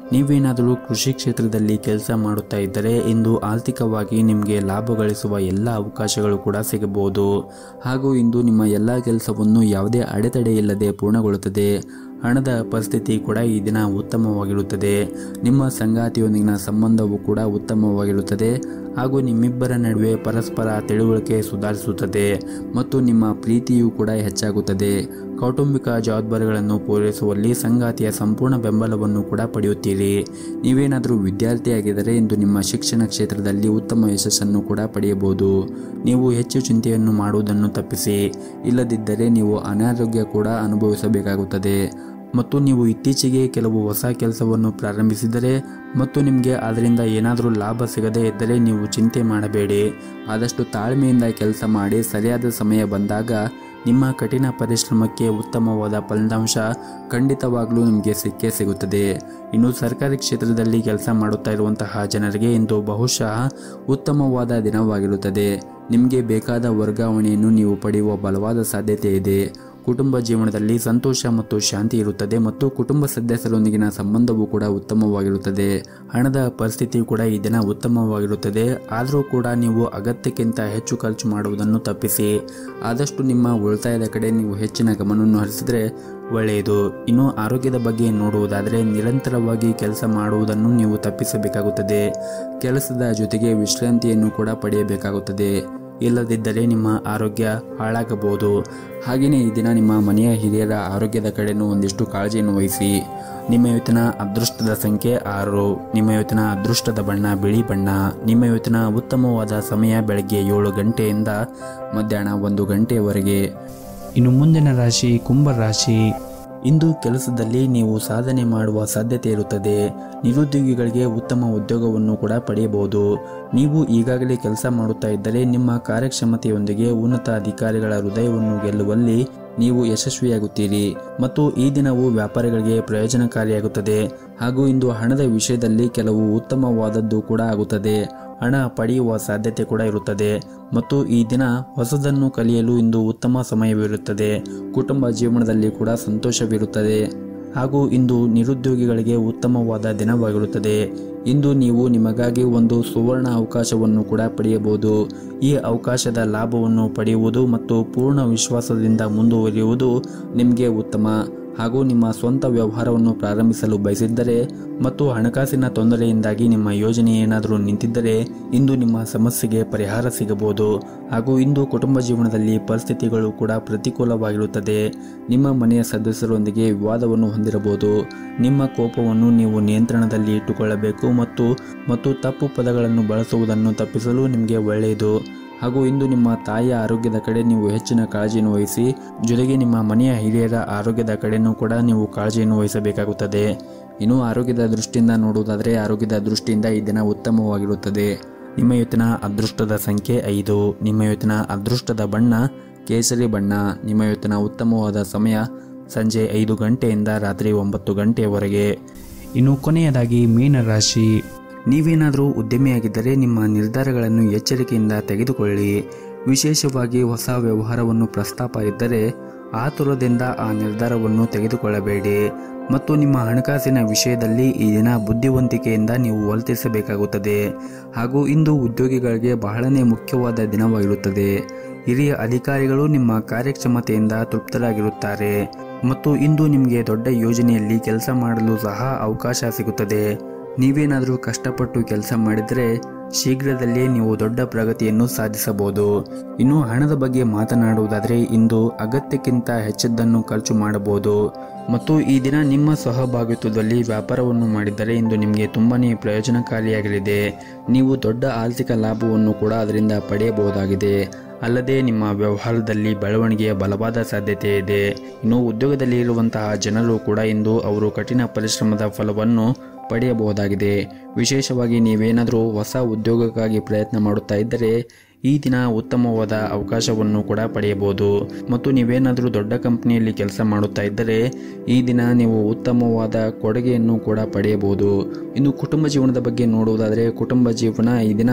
ನೀವೇನಾದರೂ ಕೃಷಿ ಕ್ಷೇತ್ರದಲ್ಲಿ ಕೆಲಸ ಮಾಡುತ್ತಾ ಇದ್ದರೆ ಇಂದು ಆರ್ಥಿಕವಾಗಿ ನಿಮಗೆ ಲಾಭ ಗಳಿಸುವ ಎಲ್ಲ ಅವಕಾಶಗಳು ಕೂಡ ಸಿಗಬಹುದು ಹಾಗೂ ಇಂದು ನಿಮ್ಮ ಎಲ್ಲ ಕೆಲಸವನ್ನು ಯಾವುದೇ ಅಡೆತಡೆ ಇಲ್ಲದೆ ಪೂರ್ಣಗೊಳ್ಳುತ್ತದೆ ಹಣದ ಪರಿಸ್ಥಿತಿ ಕೂಡ ಈ ದಿನ ಉತ್ತಮವಾಗಿರುತ್ತದೆ ನಿಮ್ಮ ಸಂಗಾತಿಯೊಂದಿಗಿನ ಸಂಬಂಧವು ಕೂಡ ಉತ್ತಮವಾಗಿರುತ್ತದೆ ಹಾಗೂ ನಿಮ್ಮಿಬ್ಬರ ನಡುವೆ ಪರಸ್ಪರ ತಿಳುವಳಿಕೆ ಸುಧಾರಿಸುತ್ತದೆ ಮತ್ತು ನಿಮ್ಮ ಪ್ರೀತಿಯೂ ಕೂಡ ಹೆಚ್ಚಾಗುತ್ತದೆ ಕೌಟುಂಬಿಕ ಜವಾಬ್ದಾರಿಗಳನ್ನು ಪೂರೈಸುವಲ್ಲಿ ಸಂಗಾತಿಯ ಸಂಪೂರ್ಣ ಬೆಂಬಲವನ್ನು ಕೂಡ ಪಡೆಯುತ್ತೀರಿ ನೀವೇನಾದರೂ ವಿದ್ಯಾರ್ಥಿಯಾಗಿದ್ದರೆ ಇಂದು ನಿಮ್ಮ ಶಿಕ್ಷಣ ಕ್ಷೇತ್ರದಲ್ಲಿ ಉತ್ತಮ ಯಶಸ್ಸನ್ನು ಕೂಡ ಪಡೆಯಬಹುದು ನೀವು ಹೆಚ್ಚು ಚಿಂತೆಯನ್ನು ಮಾಡುವುದನ್ನು ತಪ್ಪಿಸಿ ಇಲ್ಲದಿದ್ದರೆ ನೀವು ಅನಾರೋಗ್ಯ ಕೂಡ ಅನುಭವಿಸಬೇಕಾಗುತ್ತದೆ ಮತ್ತು ನೀವು ಇತ್ತೀಚೆಗೆ ಕೆಲವು ಹೊಸ ಕೆಲಸವನ್ನು ಪ್ರಾರಂಭಿಸಿದರೆ ಮತ್ತು ನಿಮಗೆ ಅದರಿಂದ ಏನಾದರೂ ಲಾಭ ಸಿಗದೇ ಇದ್ದರೆ ನೀವು ಚಿಂತೆ ಮಾಡಬೇಡಿ ಆದಷ್ಟು ತಾಳ್ಮೆಯಿಂದ ಕೆಲಸ ಮಾಡಿ ಸರಿಯಾದ ಸಮಯ ಬಂದಾಗ ನಿಮ್ಮ ಕಠಿಣ ಪರಿಶ್ರಮಕ್ಕೆ ಉತ್ತಮವಾದ ಫಲಿತಾಂಶ ಖಂಡಿತವಾಗ್ಲೂ ನಿಮಗೆ ಸಿಕ್ಕೇ ಸಿಗುತ್ತದೆ ಇನ್ನು ಸರ್ಕಾರಿ ಕ್ಷೇತ್ರದಲ್ಲಿ ಕೆಲಸ ಮಾಡುತ್ತಾ ಇರುವಂತಹ ಜನರಿಗೆ ಇಂದು ಬಹುಶಃ ಉತ್ತಮವಾದ ದಿನವಾಗಿರುತ್ತದೆ ನಿಮಗೆ ಬೇಕಾದ ವರ್ಗಾವಣೆಯನ್ನು ನೀವು ಪಡೆಯುವ ಬಲವಾದ ಸಾಧ್ಯತೆ ಇದೆ ಕುಟುಂಬ ಜೀವನದಲ್ಲಿ ಸಂತೋಷ ಮತ್ತು ಶಾಂತಿ ಇರುತ್ತದೆ ಮತ್ತು ಕುಟುಂಬ ಸದಸ್ಯರೊಂದಿಗಿನ ಸಂಬಂಧವೂ ಕೂಡ ಉತ್ತಮವಾಗಿರುತ್ತದೆ ಹಣದ ಪರಿಸ್ಥಿತಿಯು ಕೂಡ ಈ ದಿನ ಉತ್ತಮವಾಗಿರುತ್ತದೆ ಆದರೂ ಕೂಡ ನೀವು ಅಗತ್ಯಕ್ಕಿಂತ ಹೆಚ್ಚು ಖರ್ಚು ಮಾಡುವುದನ್ನು ತಪ್ಪಿಸಿ ಆದಷ್ಟು ನಿಮ್ಮ ಉಳಿತಾಯದ ಕಡೆ ನೀವು ಹೆಚ್ಚಿನ ಗಮನವನ್ನು ಹರಿಸಿದರೆ ಒಳ್ಳೆಯದು ಇನ್ನು ಆರೋಗ್ಯದ ಬಗ್ಗೆ ನೋಡುವುದಾದರೆ ನಿರಂತರವಾಗಿ ಕೆಲಸ ಮಾಡುವುದನ್ನು ನೀವು ತಪ್ಪಿಸಬೇಕಾಗುತ್ತದೆ ಕೆಲಸದ ಜೊತೆಗೆ ವಿಶ್ರಾಂತಿಯನ್ನು ಕೂಡ ಪಡೆಯಬೇಕಾಗುತ್ತದೆ ಇಲ್ಲದಿದ್ದರೆ ನಿಮ್ಮ ಆರೋಗ್ಯ ಹಾಳಾಗಬಹುದು ಹಾಗೆಯೇ ಈ ದಿನ ನಿಮ್ಮ ಮನೆಯ ಹಿರಿಯರ ಆರೋಗ್ಯದ ಕಡೆನೂ ಒಂದಿಷ್ಟು ಕಾಳಜಿಯನ್ನು ವಹಿಸಿ ನಿಮ್ಮ ಇವತ್ತಿನ ಅದೃಷ್ಟದ ಸಂಖ್ಯೆ ಆರು ನಿಮ್ಮ ಇವತ್ತಿನ ಅದೃಷ್ಟದ ಬಣ್ಣ ಬಿಳಿ ಬಣ್ಣ ನಿಮ್ಮ ಇವತ್ತಿನ ಉತ್ತಮವಾದ ಸಮಯ ಬೆಳಗ್ಗೆ ಏಳು ಗಂಟೆಯಿಂದ ಮಧ್ಯಾಹ್ನ ಒಂದು ಗಂಟೆಯವರೆಗೆ ಇನ್ನು ಮುಂದಿನ ರಾಶಿ ಕುಂಭ ರಾಶಿ ಇಂದು ಕೆಲಸದಲ್ಲಿ ನೀವು ಸಾಧನೆ ಮಾಡುವ ಸಾಧ್ಯತೆ ಇರುತ್ತದೆ ನಿರುದ್ಯೋಗಿಗಳಿಗೆ ಉತ್ತಮ ಉದ್ಯೋಗವನ್ನು ಕೂಡ ಪಡೆಯಬಹುದು ನೀವು ಈಗಾಗಲೇ ಕೆಲಸ ಮಾಡುತ್ತಾ ಇದ್ದರೆ ನಿಮ್ಮ ಕಾರ್ಯಕ್ಷಮತೆಯೊಂದಿಗೆ ಉನ್ನತ ಅಧಿಕಾರಿಗಳ ಹೃದಯವನ್ನು ಗೆಲ್ಲುವಲ್ಲಿ ನೀವು ಯಶಸ್ವಿಯಾಗುತ್ತೀರಿ ಮತ್ತು ಈ ದಿನವು ವ್ಯಾಪಾರಿಗಳಿಗೆ ಪ್ರಯೋಜನಕಾರಿಯಾಗುತ್ತದೆ ಹಾಗೂ ಇಂದು ಹಣದ ವಿಷಯದಲ್ಲಿ ಕೆಲವು ಉತ್ತಮವಾದದ್ದು ಕೂಡ ಆಗುತ್ತದೆ ಹಣ ಪಡೆಯುವ ಸಾಧ್ಯತೆ ಕೂಡ ಇರುತ್ತದೆ ಮತ್ತು ಈ ದಿನ ಹೊಸದನ್ನು ಕಲಿಯಲು ಇಂದು ಉತ್ತಮ ಸಮಯವಿರುತ್ತದೆ ಕುಟುಂಬ ಜೀವನದಲ್ಲಿ ಕೂಡ ಸಂತೋಷವಿರುತ್ತದೆ ಹಾಗೂ ಇಂದು ನಿರುದ್ಯೋಗಿಗಳಿಗೆ ಉತ್ತಮವಾದ ದಿನವಾಗಿರುತ್ತದೆ ಇಂದು ನೀವು ನಿಮಗಾಗಿ ಒಂದು ಸುವರ್ಣ ಅವಕಾಶವನ್ನು ಕೂಡ ಪಡೆಯಬಹುದು ಈ ಅವಕಾಶದ ಲಾಭವನ್ನು ಪಡೆಯುವುದು ಮತ್ತು ಪೂರ್ಣ ವಿಶ್ವಾಸದಿಂದ ಮುಂದುವರಿಯುವುದು ನಿಮಗೆ ಉತ್ತಮ ಹಾಗೂ ನಿಮ್ಮ ಸ್ವಂತ ವ್ಯವಹಾರವನ್ನು ಪ್ರಾರಂಭಿಸಲು ಬಯಸಿದ್ದರೆ ಮತ್ತು ಹಣಕಾಸಿನ ತೊಂದರೆಯಿಂದಾಗಿ ನಿಮ್ಮ ಯೋಜನೆ ಏನಾದರೂ ನಿಂತಿದ್ದರೆ ಇಂದು ನಿಮ್ಮ ಸಮಸ್ಯೆಗೆ ಪರಿಹಾರ ಸಿಗಬಹುದು ಹಾಗೂ ಇಂದು ಕುಟುಂಬ ಜೀವನದಲ್ಲಿ ಪರಿಸ್ಥಿತಿಗಳು ಕೂಡ ಪ್ರತಿಕೂಲವಾಗಿರುತ್ತದೆ ನಿಮ್ಮ ಮನೆಯ ಸದಸ್ಯರೊಂದಿಗೆ ವಿವಾದವನ್ನು ಹೊಂದಿರಬಹುದು ನಿಮ್ಮ ಕೋಪವನ್ನು ನೀವು ನಿಯಂತ್ರಣದಲ್ಲಿ ಇಟ್ಟುಕೊಳ್ಳಬೇಕು ಮತ್ತು ಮತ್ತು ತಪ್ಪು ಪದಗಳನ್ನು ಬಳಸುವುದನ್ನು ತಪ್ಪಿಸಲು ನಿಮಗೆ ಒಳ್ಳೆಯದು ಹಾಗೂ ಇಂದು ನಿಮ್ಮ ತಾಯಿಯ ಆರೋಗ್ಯದ ಕಡೆ ನೀವು ಹೆಚ್ಚಿನ ಕಾಳಜಿಯನ್ನು ವಹಿಸಿ ಜೊತೆಗೆ ನಿಮ್ಮ ಮನೆಯ ಹಿರಿಯರ ಆರೋಗ್ಯದ ಕಡೆನೂ ಕೂಡ ನೀವು ಕಾಳಜಿಯನ್ನು ವಹಿಸಬೇಕಾಗುತ್ತದೆ ಇನ್ನು ಆರೋಗ್ಯದ ದೃಷ್ಟಿಯಿಂದ ನೋಡುವುದಾದರೆ ಆರೋಗ್ಯದ ದೃಷ್ಟಿಯಿಂದ ಈ ದಿನ ಉತ್ತಮವಾಗಿರುತ್ತದೆ ನಿಮ್ಮ ಇವತ್ತಿನ ಅದೃಷ್ಟದ ಸಂಖ್ಯೆ ಐದು ನಿಮ್ಮ ಇವತ್ತಿನ ಅದೃಷ್ಟದ ಬಣ್ಣ ಕೇಸರಿ ಬಣ್ಣ ನಿಮ್ಮ ಇವತ್ತಿನ ಉತ್ತಮವಾದ ಸಮಯ ಸಂಜೆ ಐದು ಗಂಟೆಯಿಂದ ರಾತ್ರಿ ಒಂಬತ್ತು ಗಂಟೆಯವರೆಗೆ ಇನ್ನು ಕೊನೆಯದಾಗಿ ಮೀನರಾಶಿ ನೀವೇನಾದರೂ ಉದ್ಯಮಿಯಾಗಿದ್ದರೆ ನಿಮ್ಮ ನಿರ್ಧಾರಗಳನ್ನು ಎಚ್ಚರಿಕೆಯಿಂದ ತೆಗೆದುಕೊಳ್ಳಿ ವಿಶೇಷವಾಗಿ ಹೊಸ ವ್ಯವಹಾರವನ್ನು ಪ್ರಸ್ತಾಪ ಇದ್ದರೆ ಆತುರದಿಂದ ಆ ನಿರ್ಧಾರವನ್ನು ತೆಗೆದುಕೊಳ್ಳಬೇಡಿ ಮತ್ತು ನಿಮ್ಮ ಹಣಕಾಸಿನ ವಿಷಯದಲ್ಲಿ ಈ ದಿನ ಬುದ್ಧಿವಂತಿಕೆಯಿಂದ ನೀವು ವರ್ತಿಸಬೇಕಾಗುತ್ತದೆ ಹಾಗೂ ಇಂದು ಉದ್ಯೋಗಿಗಳಿಗೆ ಬಹಳನೇ ಮುಖ್ಯವಾದ ದಿನವಾಗಿರುತ್ತದೆ ಹಿರಿಯ ಅಧಿಕಾರಿಗಳು ನಿಮ್ಮ ಕಾರ್ಯಕ್ಷಮತೆಯಿಂದ ತೃಪ್ತರಾಗಿರುತ್ತಾರೆ ಮತ್ತು ಇಂದು ನಿಮಗೆ ದೊಡ್ಡ ಯೋಜನೆಯಲ್ಲಿ ಕೆಲಸ ಮಾಡಲು ಸಹ ಅವಕಾಶ ಸಿಗುತ್ತದೆ ನೀವೇನಾದರೂ ಕಷ್ಟಪಟ್ಟು ಕೆಲಸ ಮಾಡಿದರೆ ಶೀಘ್ರದಲ್ಲೇ ನೀವು ದೊಡ್ಡ ಪ್ರಗತಿಯನ್ನು ಸಾಧಿಸಬಹುದು ಇನ್ನು ಹಣದ ಬಗ್ಗೆ ಮಾತನಾಡುವುದಾದರೆ ಇಂದು ಅಗತ್ಯಕ್ಕಿಂತ ಹೆಚ್ಚದ್ದನ್ನು ಖರ್ಚು ಮಾಡಬಹುದು ಮತ್ತು ಈ ದಿನ ನಿಮ್ಮ ಸಹಭಾಗಿತ್ವದಲ್ಲಿ ವ್ಯಾಪಾರವನ್ನು ಮಾಡಿದರೆ ಇಂದು ನಿಮಗೆ ತುಂಬಾನೇ ಪ್ರಯೋಜನಕಾರಿಯಾಗಲಿದೆ ನೀವು ದೊಡ್ಡ ಆರ್ಥಿಕ ಲಾಭವನ್ನು ಕೂಡ ಅದರಿಂದ ಪಡೆಯಬಹುದಾಗಿದೆ ಅಲ್ಲದೆ ನಿಮ್ಮ ವ್ಯವಹಾರದಲ್ಲಿ ಬೆಳವಣಿಗೆಯ ಬಲವಾದ ಸಾಧ್ಯತೆ ಇದೆ ಇನ್ನು ಉದ್ಯೋಗದಲ್ಲಿ ಇರುವಂತಹ ಜನರು ಕೂಡ ಇಂದು ಅವರು ಕಠಿಣ ಪರಿಶ್ರಮದ ಫಲವನ್ನು ಪಡೆಯಬಹುದಾಗಿದೆ ವಿಶೇಷವಾಗಿ ನೀವೇನಾದರೂ ಹೊಸ ಉದ್ಯೋಗಕ್ಕಾಗಿ ಪ್ರಯತ್ನ ಮಾಡುತ್ತಾ ಇದ್ದರೆ ಈ ದಿನ ಉತ್ತಮವಾದ ಅವಕಾಶವನ್ನು ಕೂಡ ಪಡೆಯಬಹುದು ಮತ್ತು ನೀವೇನಾದರೂ ದೊಡ್ಡ ಕಂಪನಿಯಲ್ಲಿ ಕೆಲಸ ಮಾಡುತ್ತಾ ಇದ್ದರೆ ಈ ದಿನ ನೀವು ಉತ್ತಮವಾದ ಕೊಡುಗೆಯನ್ನು ಕೂಡ ಪಡೆಯಬಹುದು ಇನ್ನು ಕುಟುಂಬ ಜೀವನದ ಬಗ್ಗೆ ನೋಡುವುದಾದರೆ ಕುಟುಂಬ ಜೀವನ ಈ ದಿನ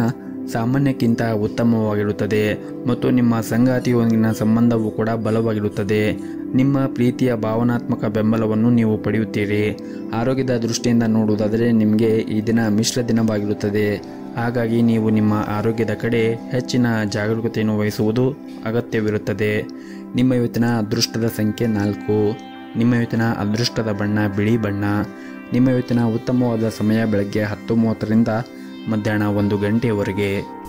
ಸಾಮಾನ್ಯಕ್ಕಿಂತ ಉತ್ತಮವಾಗಿರುತ್ತದೆ ಮತ್ತು ನಿಮ್ಮ ಸಂಗಾತಿಯೊಂದಿಗಿನ ಸಂಬಂಧವು ಕೂಡ ಬಲವಾಗಿರುತ್ತದೆ ನಿಮ್ಮ ಪ್ರೀತಿಯ ಭಾವನಾತ್ಮಕ ಬೆಂಬಲವನ್ನು ನೀವು ಪಡೆಯುತ್ತೀರಿ ಆರೋಗ್ಯದ ದೃಷ್ಟಿಯಿಂದ ನೋಡುವುದಾದರೆ ನಿಮಗೆ ಈ ದಿನ ಮಿಶ್ರ ದಿನವಾಗಿರುತ್ತದೆ ಹಾಗಾಗಿ ನೀವು ನಿಮ್ಮ ಆರೋಗ್ಯದ ಕಡೆ ಹೆಚ್ಚಿನ ಜಾಗರೂಕತೆಯನ್ನು ವಹಿಸುವುದು ಅಗತ್ಯವಿರುತ್ತದೆ ನಿಮ್ಮ ಇವತ್ತಿನ ಅದೃಷ್ಟದ ಸಂಖ್ಯೆ ನಾಲ್ಕು ನಿಮ್ಮ ಇವತ್ತಿನ ಅದೃಷ್ಟದ ಬಣ್ಣ ಬಿಳಿ ಬಣ್ಣ ನಿಮ್ಮ ಇವತ್ತಿನ ಉತ್ತಮವಾದ ಸಮಯ ಬೆಳಗ್ಗೆ ಹತ್ತು ಮೂವತ್ತರಿಂದ ಮಧ್ಯಾಹ್ನ ಒಂದು ಗಂಟೆಯವರೆಗೆ